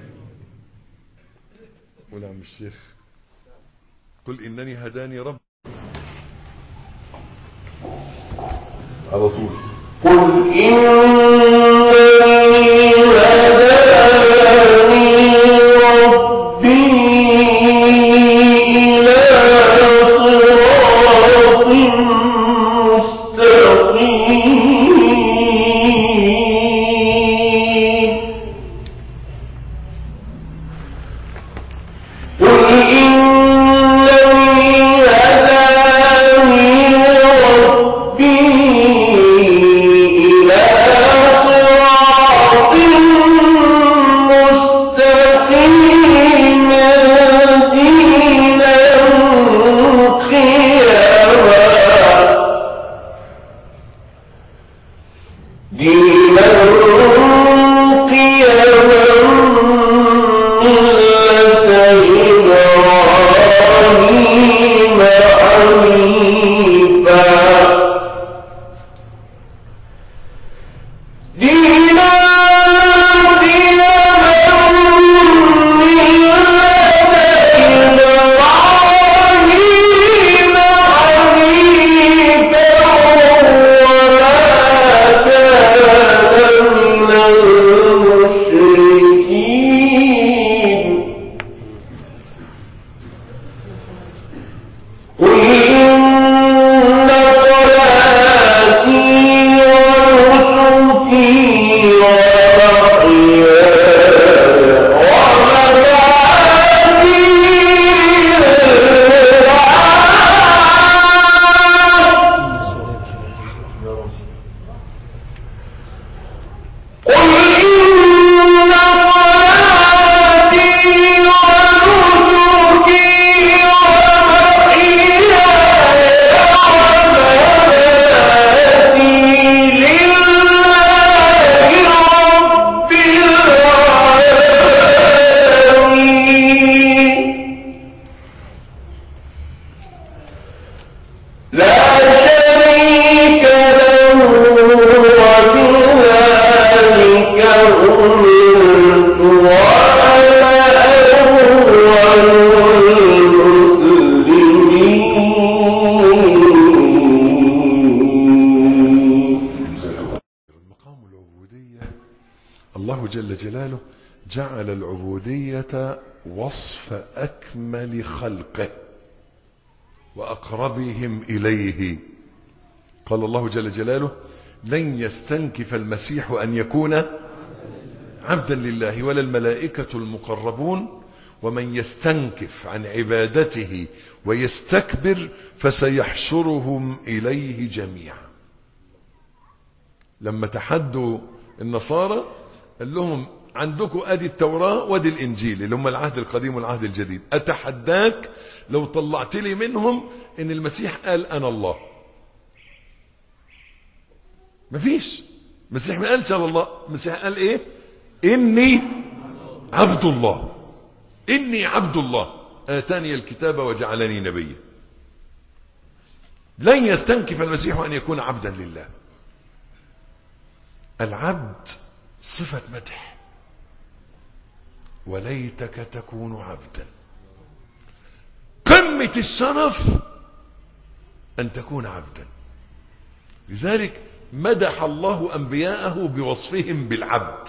ونعم الشيخ قل إنني هداني رب على طول قل إنني هداني ربي إلى صراط مستقيم قل إنني هداني ربي إلى صراط مستقيم دينا قيما دينا قيما ملة إبراهيم حنيفا دينا قيما ملة إبراهيم حنيفا وما كان من المشركين قل إن صلاتي ونسكي ومحياي ومماتي قل إن صلاتي ونسكي لا شريك له وبذلك أمرت وأنا أول المسلمين مقام العبودية الله جل جلاله جعل العبودية وصف أكمل خلقه وأقربهم إليه قال الله جل جلاله لن يستنكف المسيح أن يكون عبدا لله ولا الملائكة المقربون ومن يستنكف عن عبادته ويستكبر فسيحشرهم إليه جميعا لما تحدوا النصارى قال لهم عندكم ادي التوراة وادي الانجيل اللي هم العهد القديم والعهد الجديد اتحداك لو طلعت لي منهم ان المسيح قال انا الله مفيش المسيح ما قالش انا الله المسيح قال ايه اني عبد الله اني عبد الله اتاني الكتاب وجعلني نبيا لن يستنكف المسيح ان يكون عبدا لله العبد صفة مدح وليتك تكون عبدا قمة الشرف أن تكون عبدا لذلك مدح الله أنبياءه بوصفهم بالعبد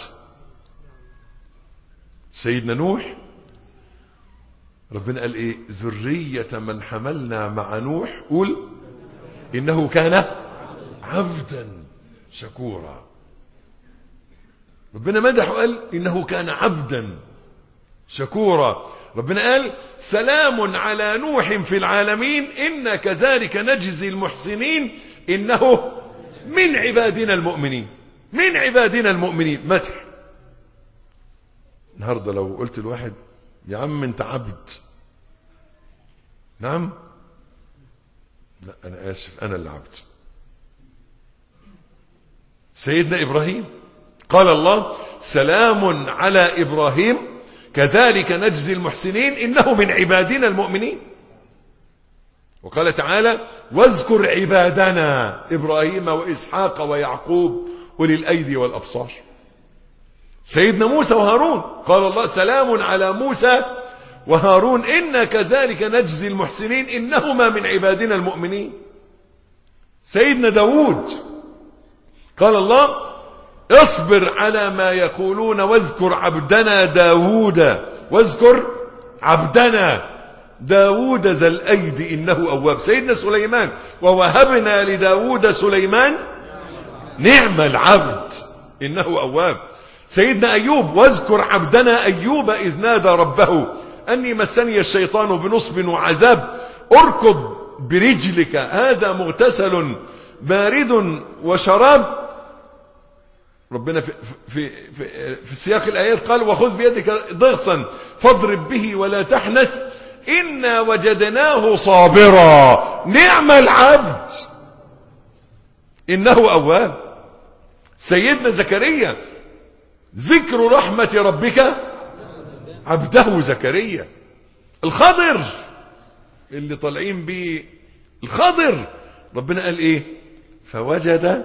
سيدنا نوح ربنا قال ايه ذرية من حملنا مع نوح قول انه كان عبدا شكورا ربنا مدح وقال انه كان عبدا شكورا ربنا قال سلام على نوح في العالمين إنا كذلك نجزي المحسنين إنه من عبادنا المؤمنين من عبادنا المؤمنين مدح النهارده لو قلت لواحد يا عم انت عبد نعم لا انا اسف انا اللي عبد سيدنا ابراهيم قال الله سلام على ابراهيم كذلك نجزي المحسنين انه من عبادنا المؤمنين وقال تعالى واذكر عبادنا ابراهيم واسحاق ويعقوب اولي الايدي والابصار سيدنا موسى وهارون قال الله سلام على موسى وهارون إنا كذلك نجزي المحسنين إنهما من عبادنا المؤمنين سيدنا داود قال الله اصبر على ما يقولون واذكر عبدنا داود واذكر عبدنا داود ذا الأيد إنه أواب سيدنا سليمان ووهبنا لداود سليمان نعم العبد إنه أواب سيدنا أيوب واذكر عبدنا أيوب إذ نادى ربه أني مسني الشيطان بنصب وعذاب اركض برجلك هذا مغتسل بارد وشراب ربنا في, في, في, في سياق الآيات قال وخذ بيدك ضغصا فاضرب به ولا تحنس إنا وجدناه صابرا نعم العبد إنه أواب سيدنا زكريا ذكر رحمة ربك عبده زكريا الخضر اللي طالعين بيه الخضر ربنا قال ايه فوجد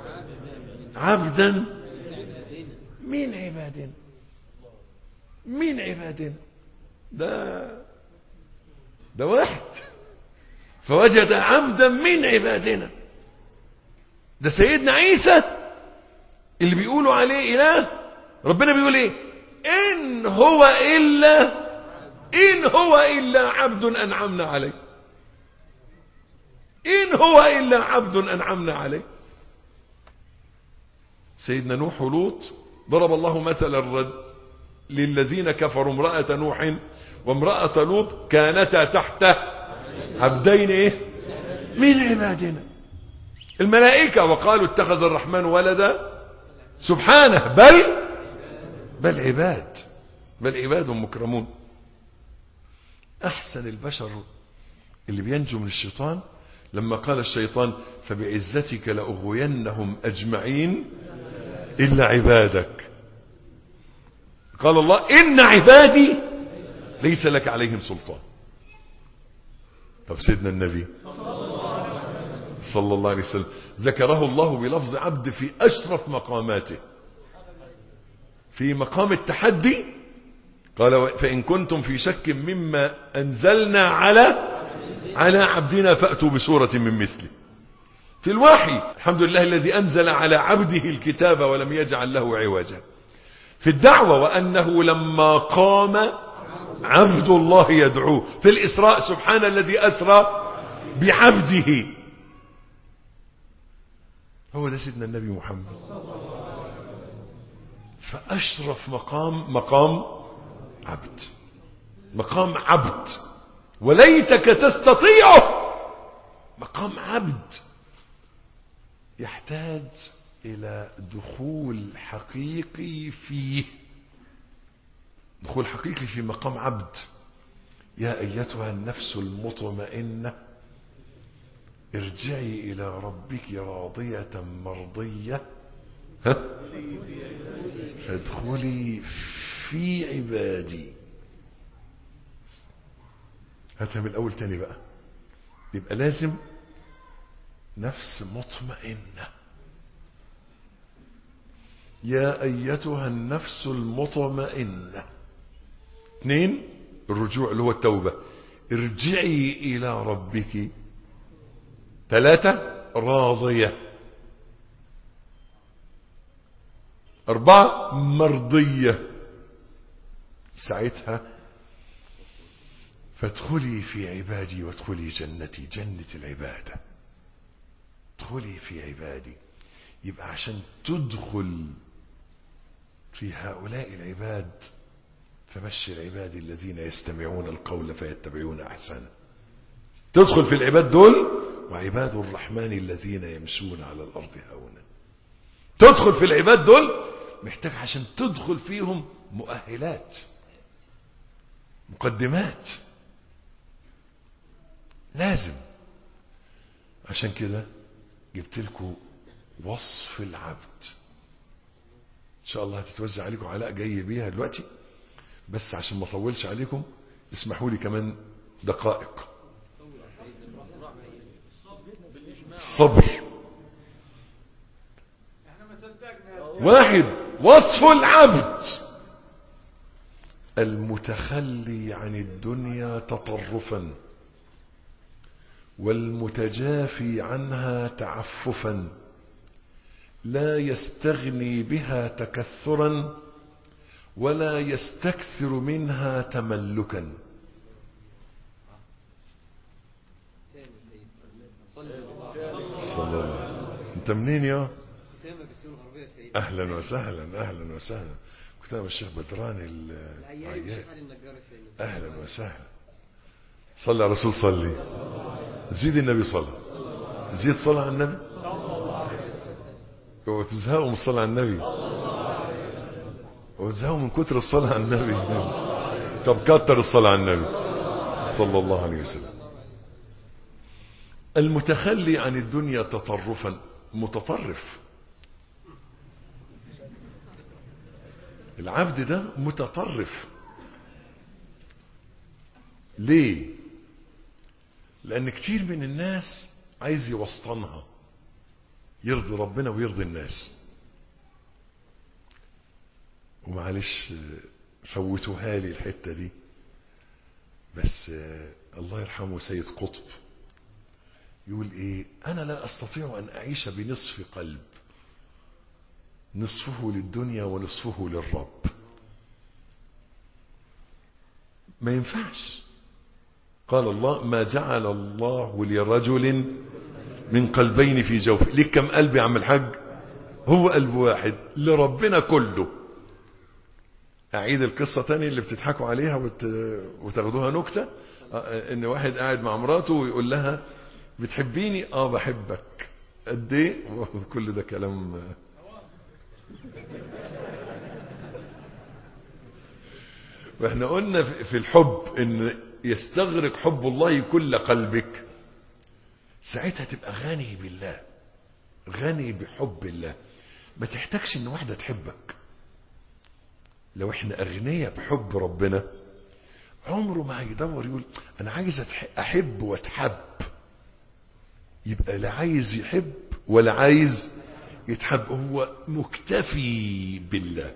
عبدا من عبادنا من عبادنا ده ده واحد فوجد عبدا من عبادنا ده سيدنا عيسى اللي بيقولوا عليه اله ربنا بيقول ايه ان هو الا ان هو الا عبد انعمنا عليه ان هو الا عبد انعمنا عليه سيدنا نوح ولوط ضرب الله مثلا الرد للذين كفروا امرأة نوح وامرأة لوط كانتا تحت عبدين ايه من عبادنا الملائكة وقالوا اتخذ الرحمن ولدا سبحانه بل بل عباد بل عباد مكرمون احسن البشر اللي بينجو من الشيطان لما قال الشيطان فبعزتك لاغوينهم اجمعين الا عبادك قال الله ان عبادي ليس لك عليهم سلطان طب سيدنا النبي صلى الله عليه وسلم ذكره الله بلفظ عبد في اشرف مقاماته في مقام التحدي قال فإن كنتم في شك مما أنزلنا على على عبدنا فأتوا بسورة من مثله في الوحي الحمد لله الذي أنزل على عبده الكتاب ولم يجعل له عوجا في الدعوة وأنه لما قام عبد الله يدعوه في الإسراء سبحان الذي أسرى بعبده هو ده سيدنا النبي محمد فأشرف مقام مقام عبد مقام عبد وليتك تستطيعه مقام عبد يحتاج إلى دخول حقيقي فيه دخول حقيقي في مقام عبد يا أيتها النفس المطمئنة ارجعي إلى ربك راضية مرضية ها؟ فادخلي في عبادي هاتها من الأول تاني بقى يبقى لازم نفس مطمئنة يا أيتها النفس المطمئنة اثنين الرجوع اللي هو التوبة ارجعي إلى ربك ثلاثة راضية أربعة مرضية ساعتها فادخلي في عبادي وادخلي جنتي جنة العبادة ادخلي في عبادي يبقى عشان تدخل في هؤلاء العباد فبشر عبادي الذين يستمعون القول فيتبعون احسنه تدخل في العباد دول وعباد الرحمن الذين يمشون على الارض هونا تدخل في العباد دول محتاج عشان تدخل فيهم مؤهلات مقدمات لازم عشان كده جبت لكم وصف العبد ان شاء الله هتتوزع عليكم علاء جاي بيها دلوقتي بس عشان ما اطولش عليكم اسمحوا لي كمان دقائق الصبر واحد وصف العبد المتخلي عن الدنيا تطرفا والمتجافي عنها تعففا لا يستغني بها تكثرا ولا يستكثر منها تملكا صلى الله عليه وسلم. انت منين يا اهلا وسهلا اهلا وسهلا كتاب الشيخ بدران العياد اهلا وسهلا صلى على الرسول صلي زيد النبي صلى زيد صلى على النبي وتزهقوا من الصلاة على النبي وتزهقوا من كتر الصلاة على النبي طب كتر الصلاة على النبي صلى الله عليه وسلم المتخلي عن الدنيا تطرفا متطرف العبد ده متطرف ليه لان كتير من الناس عايز يوسطنها يرضي ربنا ويرضي الناس ومعلش فوتوها لي الحتة دي بس الله يرحمه سيد قطب يقول ايه انا لا استطيع ان اعيش بنصف قلب نصفه للدنيا ونصفه للرب ما ينفعش قال الله ما جعل الله لرجل من قلبين في جوف ليك كم قلب يا عم الحاج هو قلب واحد لربنا كله اعيد القصة تاني اللي بتضحكوا عليها وت... وتاخدوها نكتة ان واحد قاعد مع مراته ويقول لها بتحبيني اه بحبك قد ايه كل ده كلام واحنا قلنا في الحب ان يستغرق حب الله كل قلبك ساعتها تبقى غني بالله غني بحب الله ما تحتاجش ان واحدة تحبك لو احنا اغنياء بحب ربنا عمره ما هيدور يقول انا عايز احب واتحب يبقى لا عايز يحب ولا عايز يتحب هو مكتفي بالله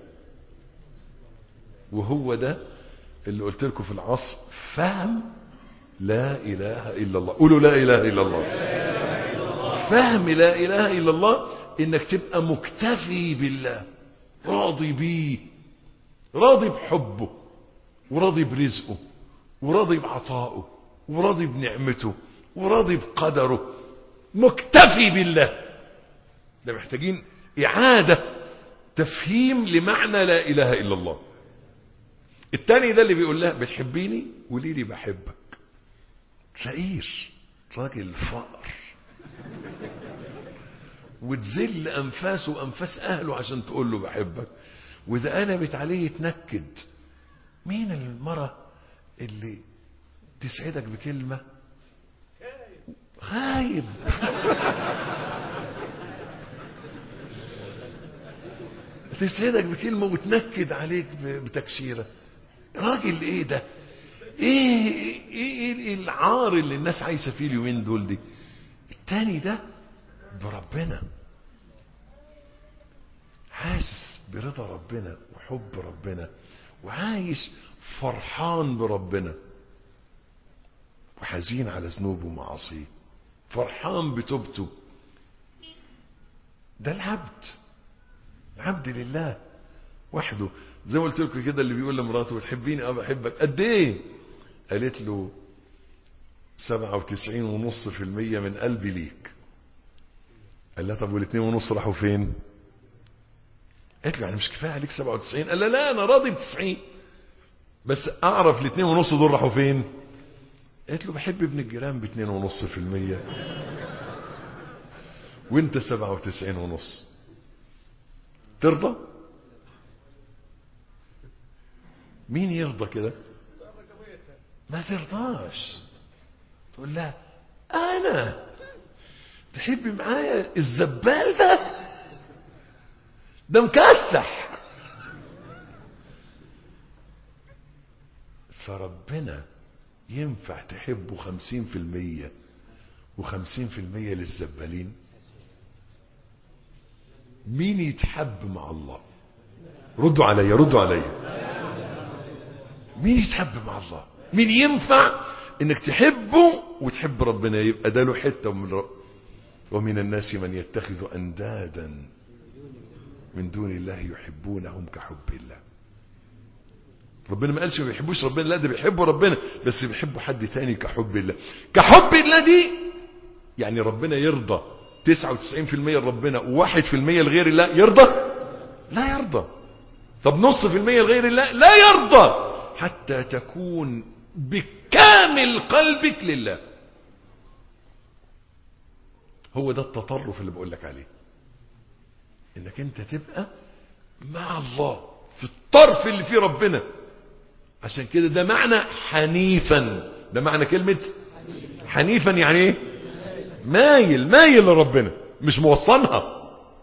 وهو ده اللي قلت لكم في العصر فهم لا اله الا الله قولوا لا اله الا الله فهم لا اله الا الله انك تبقى مكتفي بالله راضي بيه راضي بحبه وراضي برزقه وراضي بعطائه وراضي بنعمته وراضي بقدره مكتفي بالله ده محتاجين إعادة تفهيم لمعنى لا إله إلا الله التاني ده اللي بيقول لها بتحبيني قولي لي بحبك تلاقيش راجل فقر وتذل أنفاسه وأنفاس أهله عشان تقول له بحبك وإذا قلبت عليه يتنكد مين المرة اللي تسعدك بكلمة خايب تسعدك بكلمة وتنكد عليك بتكشيرة راجل ايه ده ايه, إيه, ايه العار اللي الناس عايشة فيه اليومين دول دي التاني ده بربنا حاسس برضا ربنا وحب ربنا وعايش فرحان بربنا وحزين على ذنوبه ومعاصيه فرحان بتوبته ده العبد عبد لله وحده زي ما قلت لكم كده اللي بيقول لمراته بتحبيني اه بحبك قد ايه قالت له سبعة وتسعين ونص في المية من قلبي ليك قال لها طب والاثنين ونص راحوا فين قالت له يعني مش كفايه عليك 97 قال لها لا انا راضي ب 90 بس اعرف الاثنين ونص دول راحوا فين قالت له بحب ابن الجيران ب 2 ونص في المية وانت 97 ونص ترضى مين يرضى كده ما ترضاش تقول لها انا تحبي معايا الزبال ده ده مكسح فربنا ينفع تحبه خمسين في المية وخمسين في المية للزبالين مين يتحب مع الله ردوا عليا ردوا عليا مين يتحب مع الله مين ينفع انك تحبه وتحب ربنا يبقى ده له حته من رب ومن الناس من يتخذ اندادا من دون الله يحبونهم كحب الله ربنا ما قالش ما بيحبوش ربنا لا ده بيحبوا ربنا بس بيحبوا حد تاني كحب الله كحب الله دي يعني ربنا يرضى 99% لربنا و1% لغير الله يرضى لا يرضى طب نص في المية لغير الله لا يرضى حتى تكون بكامل قلبك لله هو ده التطرف اللي بقول لك عليه انك انت تبقى مع الله في الطرف اللي فيه ربنا عشان كده ده معنى حنيفا ده معنى كلمة حنيفا يعني ايه مايل مايل لربنا مش موصلها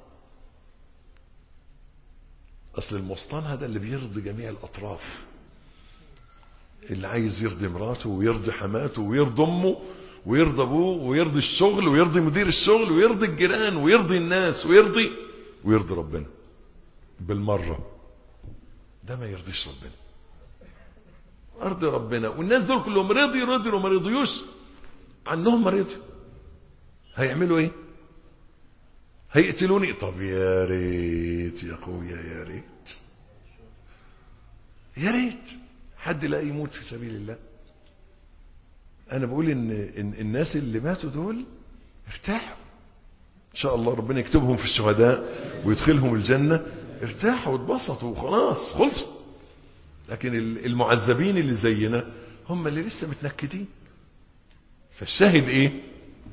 اصل الموصلها ده اللي بيرضي جميع الاطراف اللي عايز يرضي مراته ويرضي حماته ويرضي امه ويرضي ابوه ويرضي الشغل ويرضي مدير الشغل ويرضي الجيران ويرضي الناس ويرضي ويرضي ربنا بالمرة ده ما يرضيش ربنا ارضي ربنا والناس دول كلهم رضي رضي وما رضيوش عنهم ما رضيوا هيعملوا ايه هيقتلوني طب يا ريت يا اخويا يا ريت يا ريت حد لا يموت في سبيل الله انا بقول ان, إن الناس اللي ماتوا دول ارتاحوا ان شاء الله ربنا يكتبهم في الشهداء ويدخلهم الجنة ارتاحوا واتبسطوا وخلاص خلصوا لكن المعذبين اللي زينا هم اللي لسه متنكدين فالشاهد ايه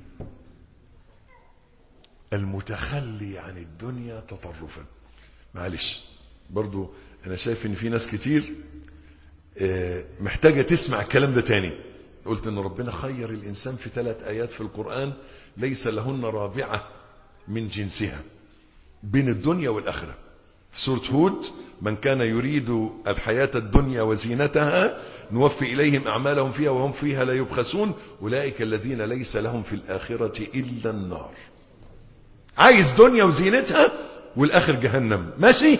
المتخلي عن الدنيا تطرفا معلش برضو انا شايف ان في ناس كتير محتاجة تسمع الكلام ده تاني قلت ان ربنا خير الانسان في ثلاث ايات في القرآن ليس لهن رابعة من جنسها بين الدنيا والاخرة في سورة هود من كان يريد الحياة الدنيا وزينتها نوفي إليهم أعمالهم فيها وهم فيها لا يبخسون أولئك الذين ليس لهم في الآخرة إلا النار عايز دنيا وزينتها والآخر جهنم ماشي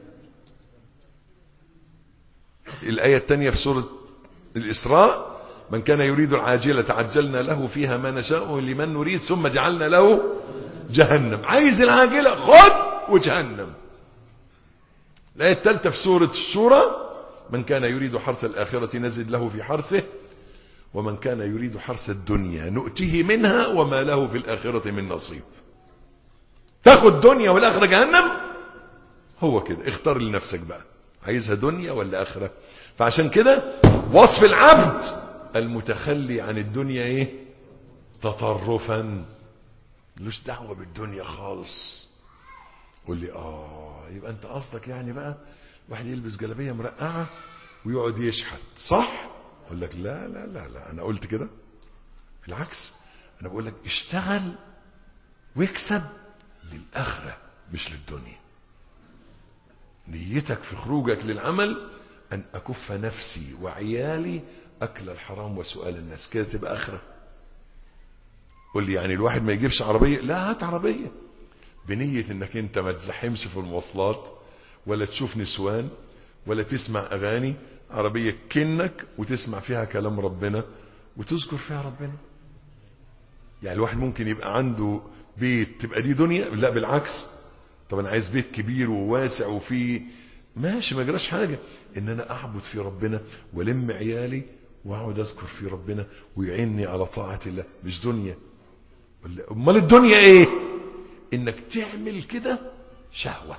الآية الثانية في سورة الإسراء من كان يريد العاجلة عجلنا له فيها ما نشاء لمن نريد ثم جعلنا له جهنم عايز العاجلة خد وجهنم الآية الثالثة في سورة الشورى من كان يريد حرث الآخرة نزد له في حرثه ومن كان يريد حرث الدنيا نؤته منها وما له في الآخرة من نصيب تاخد دنيا والآخرة جهنم هو كده اختار لنفسك بقى عايزها دنيا ولا آخرة فعشان كده وصف العبد المتخلي عن الدنيا ايه تطرفا ملوش دعوة بالدنيا خالص قول لي اه يبقى انت قصدك يعني بقى واحد يلبس جلابيه مرقعه ويقعد يشحت صح اقول لك لا لا لا لا انا قلت كده بالعكس انا بقول لك اشتغل واكسب للاخره مش للدنيا نيتك في خروجك للعمل ان اكف نفسي وعيالي اكل الحرام وسؤال الناس كده تبقى اخره قول لي يعني الواحد ما يجيبش عربيه لا هات عربيه بنية انك انت ما تزحمش في المواصلات ولا تشوف نسوان ولا تسمع اغاني عربية كنك وتسمع فيها كلام ربنا وتذكر فيها ربنا يعني الواحد ممكن يبقى عنده بيت تبقى دي دنيا لا بالعكس طب انا عايز بيت كبير وواسع وفيه ماشي ما جراش حاجة ان انا اعبد في ربنا والم عيالي واقعد اذكر في ربنا ويعيني على طاعة الله مش دنيا ولا- امال الدنيا ايه انك تعمل كده شهوة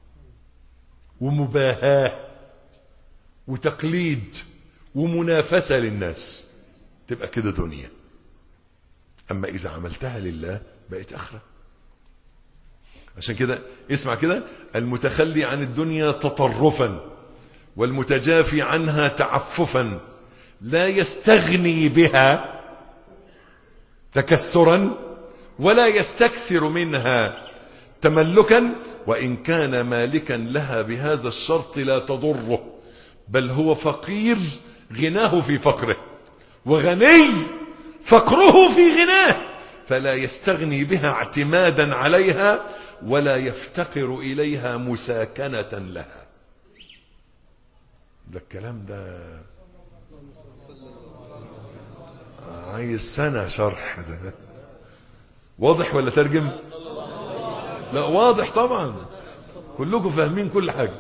ومباهاة وتقليد ومنافسة للناس تبقى كده دنيا اما اذا عملتها لله بقت اخره عشان كده اسمع كده المتخلي عن الدنيا تطرفا والمتجافي عنها تعففا لا يستغني بها تكثرا ولا يستكثر منها تملكا وإن كان مالكا لها بهذا الشرط لا تضره بل هو فقير غناه في فقره وغني فقره في غناه فلا يستغني بها اعتمادا عليها ولا يفتقر إليها مساكنة لها ده الكلام ده عايز سنة شرح ده واضح ولا ترجم لا واضح طبعا كلكم فاهمين كل حاجة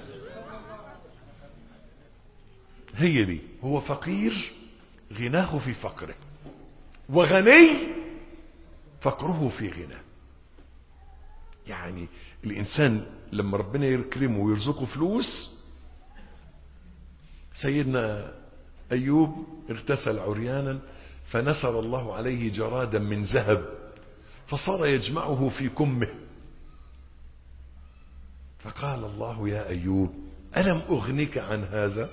هي دي هو فقير غناه في فقره وغني فقره في غناه يعني الإنسان لما ربنا يكرمه ويرزقه فلوس سيدنا أيوب اغتسل عريانا فنثر الله عليه جرادا من ذهب فصار يجمعه في كمه فقال الله يا أيوب ألم أغنك عن هذا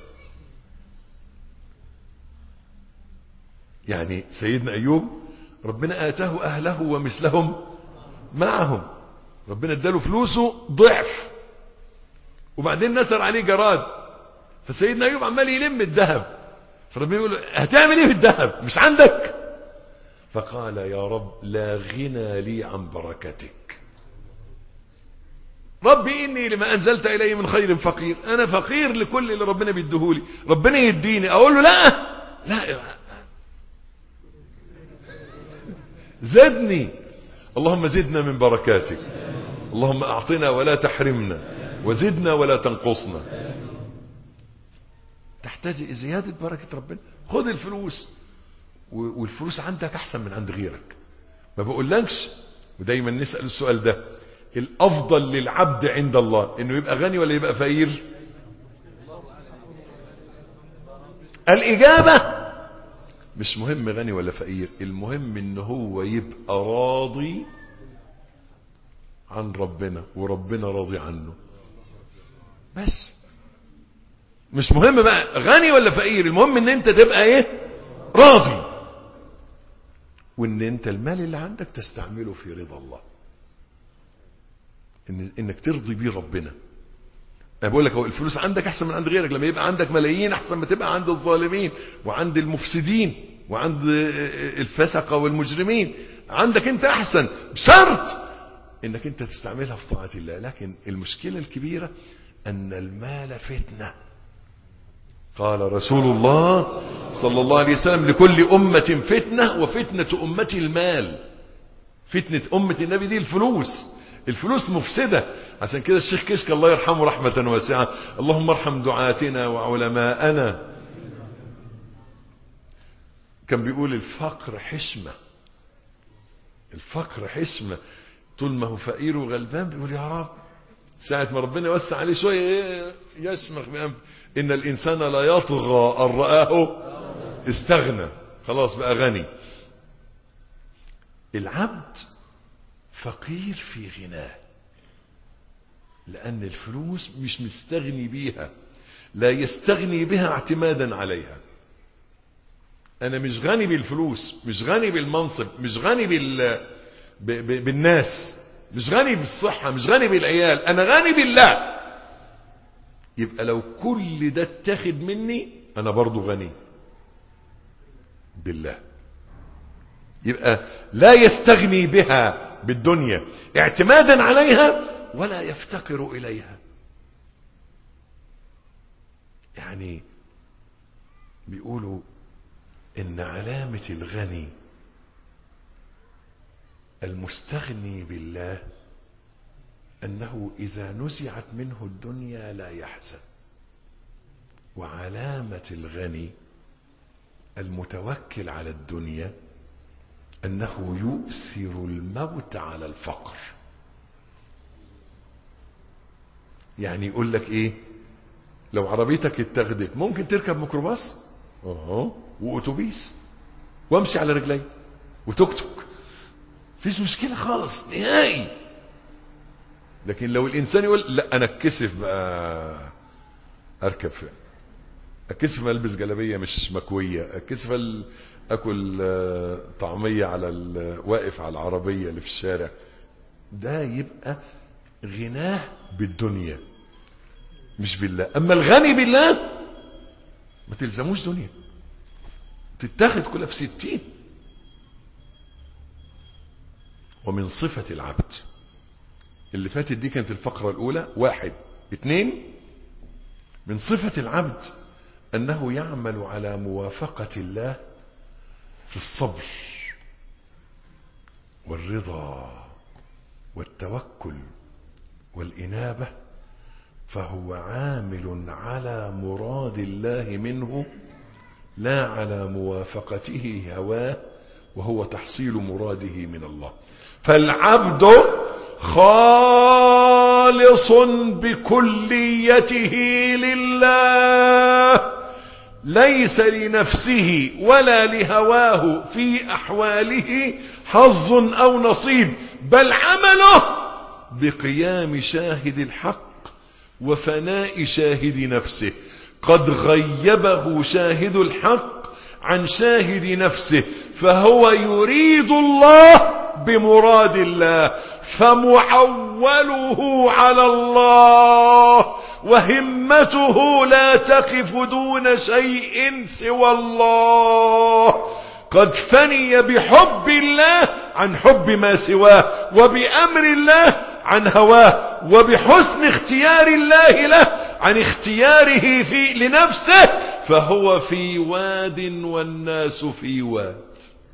يعني سيدنا أيوب ربنا آتاه أهله ومثلهم معهم ربنا اداله فلوسه ضعف وبعدين نثر عليه جراد فسيدنا أيوب عمال يلم الذهب فربنا يقول له هتعمل ايه بالذهب مش عندك فقال يا رب لا غنى لي عن بركتك ربي إني لما أنزلت إلي من خير فقير أنا فقير لكل اللي ربنا بيديهولي ربنا يديني أقول له لا لا زدني اللهم زدنا من بركاتك اللهم أعطنا ولا تحرمنا وزدنا ولا تنقصنا تحتاج زيادة بركة ربنا خد الفلوس والفلوس عندك أحسن من عند غيرك ما بقولكش ودايما نسأل السؤال ده الأفضل للعبد عند الله إنه يبقى غني ولا يبقى فقير الإجابة مش مهم غني ولا فقير المهم ان هو يبقى راضي عن ربنا وربنا راضي عنه بس مش مهم بقى غني ولا فقير المهم ان انت تبقى ايه راضي وان انت المال اللي عندك تستعمله في رضا الله إن انك ترضي بيه ربنا انا بقول لك هو الفلوس عندك احسن من عند غيرك لما يبقى عندك ملايين احسن ما تبقى عند الظالمين وعند المفسدين وعند الفسقة والمجرمين عندك انت احسن بشرط انك انت تستعملها في طاعة الله لكن المشكلة الكبيرة ان المال فتنة قال رسول الله صلى الله عليه وسلم لكل أمة فتنة وفتنة أمتي المال فتنة أمة النبي دي الفلوس الفلوس مفسدة عشان كده الشيخ كشك الله يرحمه رحمة واسعة اللهم ارحم دعاتنا وعلماءنا كان بيقول الفقر حشمة الفقر حشمة طول ما هو فقير وغلبان بيقول يا رب ساعة ما ربنا يوسع عليه شوية يشمخ بأنف إن الإنسان لا يطغى أن رآه استغنى خلاص بقى غني العبد فقير في غناه لأن الفلوس مش مستغني بيها لا يستغني بها اعتمادا عليها أنا مش غني بالفلوس مش غني بالمنصب مش غني بال... ب... ب... بالناس مش غني بالصحة مش غني بالعيال أنا غني بالله يبقى لو كل ده اتاخد مني أنا برضو غني بالله يبقى لا يستغني بها بالدنيا اعتمادا عليها ولا يفتقر إليها يعني بيقولوا إن علامة الغني المستغني بالله أنه إذا نزعت منه الدنيا لا يحزن وعلامة الغني المتوكل على الدنيا أنه يؤثر الموت على الفقر يعني يقول لك إيه لو عربيتك اتخذت ممكن تركب ميكروباص اهو واتوبيس وامشي على رجلي وتوك توك مفيش مشكله خالص نهائي لكن لو الانسان يقول لا انا اتكسف بقى اركب في اتكسف البس جلابيه مش مكويه اتكسف ال- اكل آه، طعميه على ال- واقف على العربيه اللي في الشارع ده يبقى غناه بالدنيا مش بالله اما الغني بالله ما تلزموش دنيا تتاخد كلها في ستين ومن صفة العبد اللي فاتت دي كانت الفقرة الأولى واحد اثنين من صفة العبد أنه يعمل على موافقة الله في الصبر والرضا والتوكل والإنابة فهو عامل على مراد الله منه لا على موافقته هواه وهو تحصيل مراده من الله فالعبد خالص بكليته لله ليس لنفسه ولا لهواه في احواله حظ او نصيب بل عمله بقيام شاهد الحق وفناء شاهد نفسه قد غيبه شاهد الحق عن شاهد نفسه فهو يريد الله بمراد الله فمعوله على الله وهمته لا تقف دون شيء سوى الله قد فني بحب الله عن حب ما سواه وبأمر الله عن هواه وبحسن اختيار الله له عن اختياره في لنفسه فهو في واد والناس في واد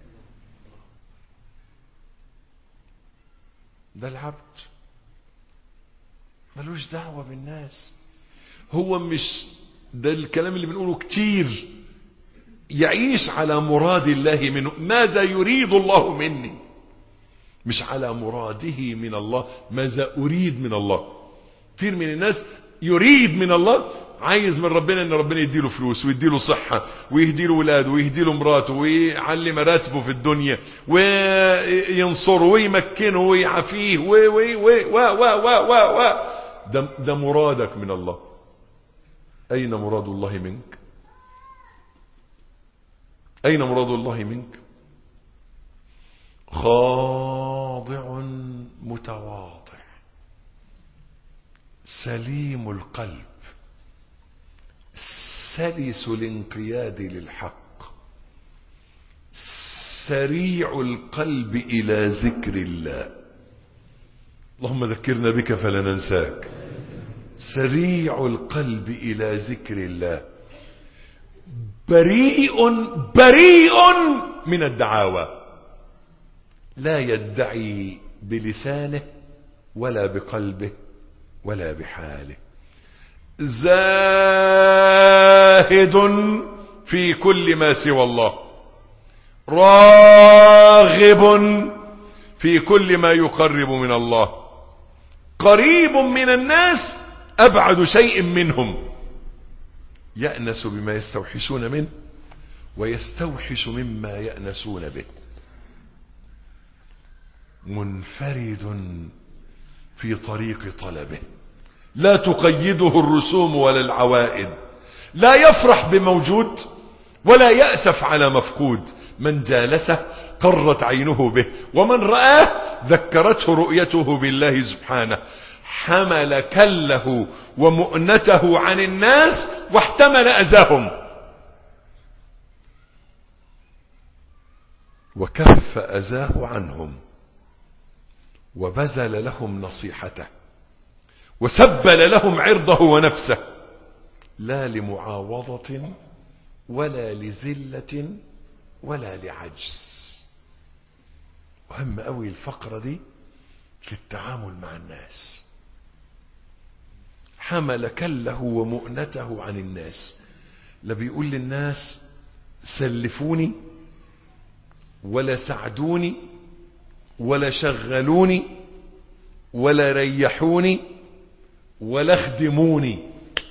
ده العبد ملوش دعوة بالناس هو مش ده الكلام اللي بنقوله كتير يعيش على مراد الله منه ماذا يريد الله مني مش على مراده من الله ماذا أريد من الله كتير من الناس يريد من الله عايز من ربنا ان ربنا يديله فلوس ويديله صحة ويهديله ولاده ويهديله مراته ويعلي مراتبه في الدنيا وينصره ويمكنه ويعافيه و و و و و و و و ده, ده مرادك من الله أين مراد الله منك أين مراد الله منك خاضع متواضع سليم القلب سلس الانقياد للحق سريع القلب إلى ذكر الله اللهم ذكرنا بك فلا ننساك سريع القلب إلى ذكر الله بريء بريء من الدعاوى لا يدعي بلسانه ولا بقلبه ولا بحاله زاهد في كل ما سوى الله راغب في كل ما يقرب من الله قريب من الناس أبعد شيء منهم يأنس بما يستوحشون منه ويستوحش مما يأنسون به منفرد في طريق طلبه لا تقيده الرسوم ولا العوائد لا يفرح بموجود ولا يأسف على مفقود من جالسه قرت عينه به ومن رآه ذكرته رؤيته بالله سبحانه حمل كله ومؤنته عن الناس واحتمل أذاهم وكف أذاه عنهم وبذل لهم نصيحته وسبل لهم عرضه ونفسه لا لمعاوضة ولا لذلة ولا لعجز مهم قوي الفقرة دي في التعامل مع الناس حمل كله ومؤنته عن الناس لا بيقول للناس سلفوني ولا ساعدوني ولا شغلوني ولا ريحوني ولا خدموني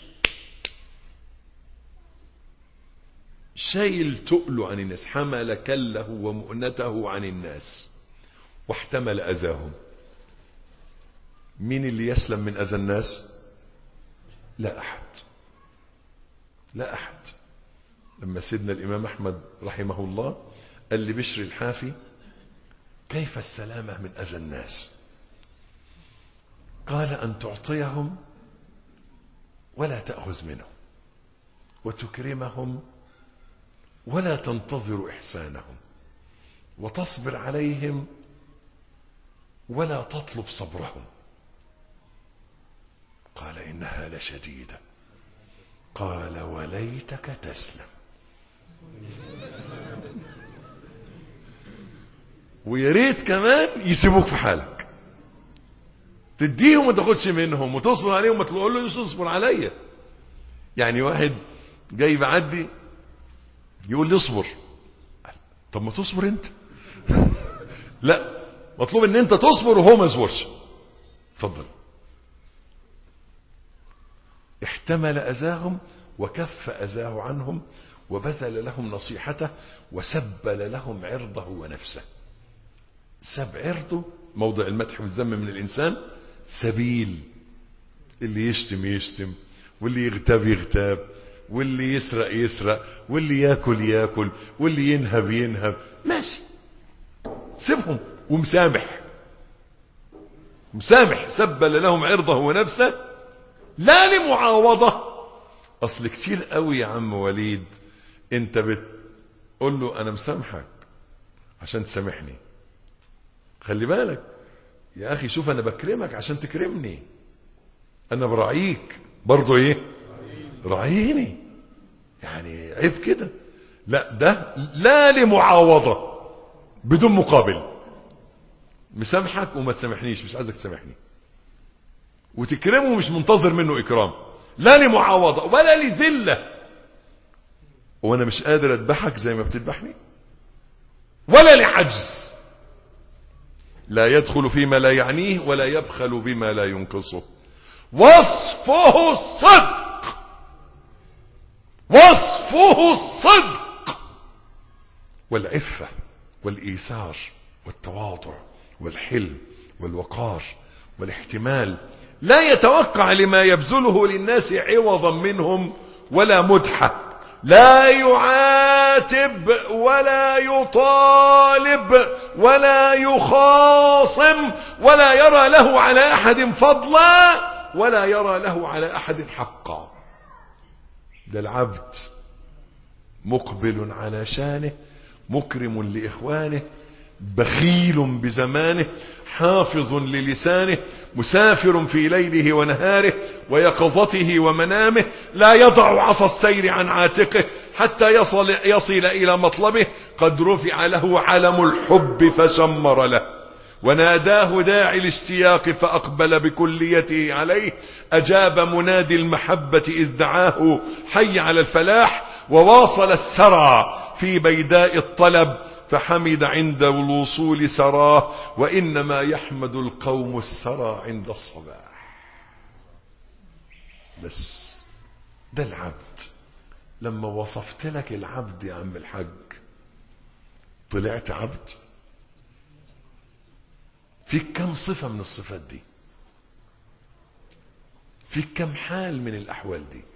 شايل تقله عن الناس حمل كله ومؤنته عن الناس واحتمل أذاهم مين اللي يسلم من أذى الناس لا أحد لا أحد لما سيدنا الإمام أحمد رحمه الله قال لبشر الحافي كيف السلامة من أذى الناس قال أن تعطيهم ولا تأخذ منهم وتكرمهم ولا تنتظر إحسانهم وتصبر عليهم ولا تطلب صبرهم قال إنها لشديدة قال وليتك تسلم ويا ريت كمان يسيبوك في حالك تديهم وما تاخدش منهم وتصبر عليهم وتقول له اصبر عليا يعني واحد جاي بعدي يقول لي اصبر طب ما تصبر انت لا مطلوب ان انت تصبر وهو ما يصبرش اتفضل احتمل اذاهم وكف اذاه عنهم وبذل لهم نصيحته وسبل لهم عرضه ونفسه سب عرضه موضع المدح والذم من الانسان سبيل اللي يشتم يشتم واللي يغتاب يغتاب واللي يسرق يسرق واللي ياكل ياكل واللي ينهب ينهب ماشي سيبهم ومسامح مسامح سبل لهم عرضه ونفسه لا لمعاوضة اصل كتير قوي يا عم وليد انت بتقول له انا مسامحك عشان تسامحني خلي بالك يا اخي شوف انا بكرمك عشان تكرمني انا براعيك برضو ايه راعيني يعني عيب كده لا ده لا لمعاوضة بدون مقابل مسامحك وما تسامحنيش مش عايزك تسامحني وتكرمه مش منتظر منه اكرام لا لمعاوضة ولا لذلة وانا مش قادر اذبحك زي ما بتذبحني ولا لعجز لا يدخل فيما لا يعنيه ولا يبخل بما لا ينقصه وصفه الصدق وصفه الصدق والعفة والإيثار والتواضع والحلم والوقار والاحتمال لا يتوقع لما يبذله للناس عوضا منهم ولا مدحة لا يعاتب ولا يطالب ولا يخاصم ولا يرى له على أحد فضلا ولا يرى له على أحد حقا ده العبد مقبل على شانه مكرم لإخوانه بخيل بزمانه حافظ للسانه مسافر في ليله ونهاره ويقظته ومنامه لا يضع عصا السير عن عاتقه حتى يصل, يصل إلى مطلبه قد رفع له علم الحب فشمر له وناداه داعي الاشتياق فأقبل بكليته عليه أجاب منادي المحبة إذ دعاه حي على الفلاح وواصل السرى في بيداء الطلب فحمد عند الوصول سراه وإنما يحمد القوم السرى عند الصباح بس ده العبد لما وصفت لك العبد يا عم الحج طلعت عبد فيك كم صفة من الصفات دي فيك كم حال من الأحوال دي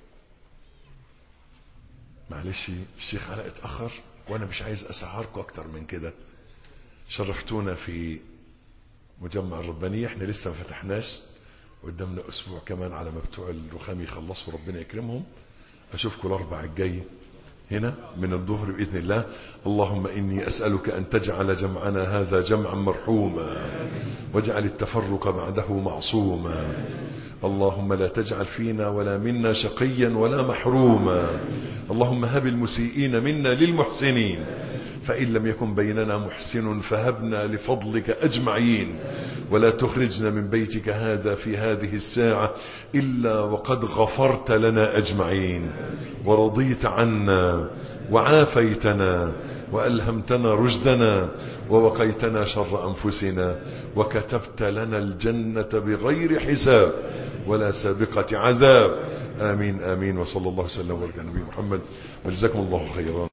معلش الشيخ علاء اتأخر وانا مش عايز اسعاركم اكتر من كده شرفتونا في مجمع الربانية احنا لسه ما فتحناش قدامنا اسبوع كمان على ما بتوع الرخام يخلصوا ربنا يكرمهم اشوفكم الاربع الجاي هنا من الظهر بإذن الله اللهم إني أسألك أن تجعل جمعنا هذا جمعا مرحوما واجعل التفرق بعده معصوما اللهم لا تجعل فينا ولا منا شقيا ولا محروما اللهم هب المسيئين منا للمحسنين فإن لم يكن بيننا محسن فهبنا لفضلك أجمعين ولا تخرجنا من بيتك هذا في هذه الساعة إلا وقد غفرت لنا أجمعين ورضيت عنا وعافيتنا وألهمتنا رشدنا ووقيتنا شر أنفسنا وكتبت لنا الجنة بغير حساب ولا سابقة عذاب آمين آمين وصلى الله وسلم وبارك على نبينا محمد وجزاكم الله خيرا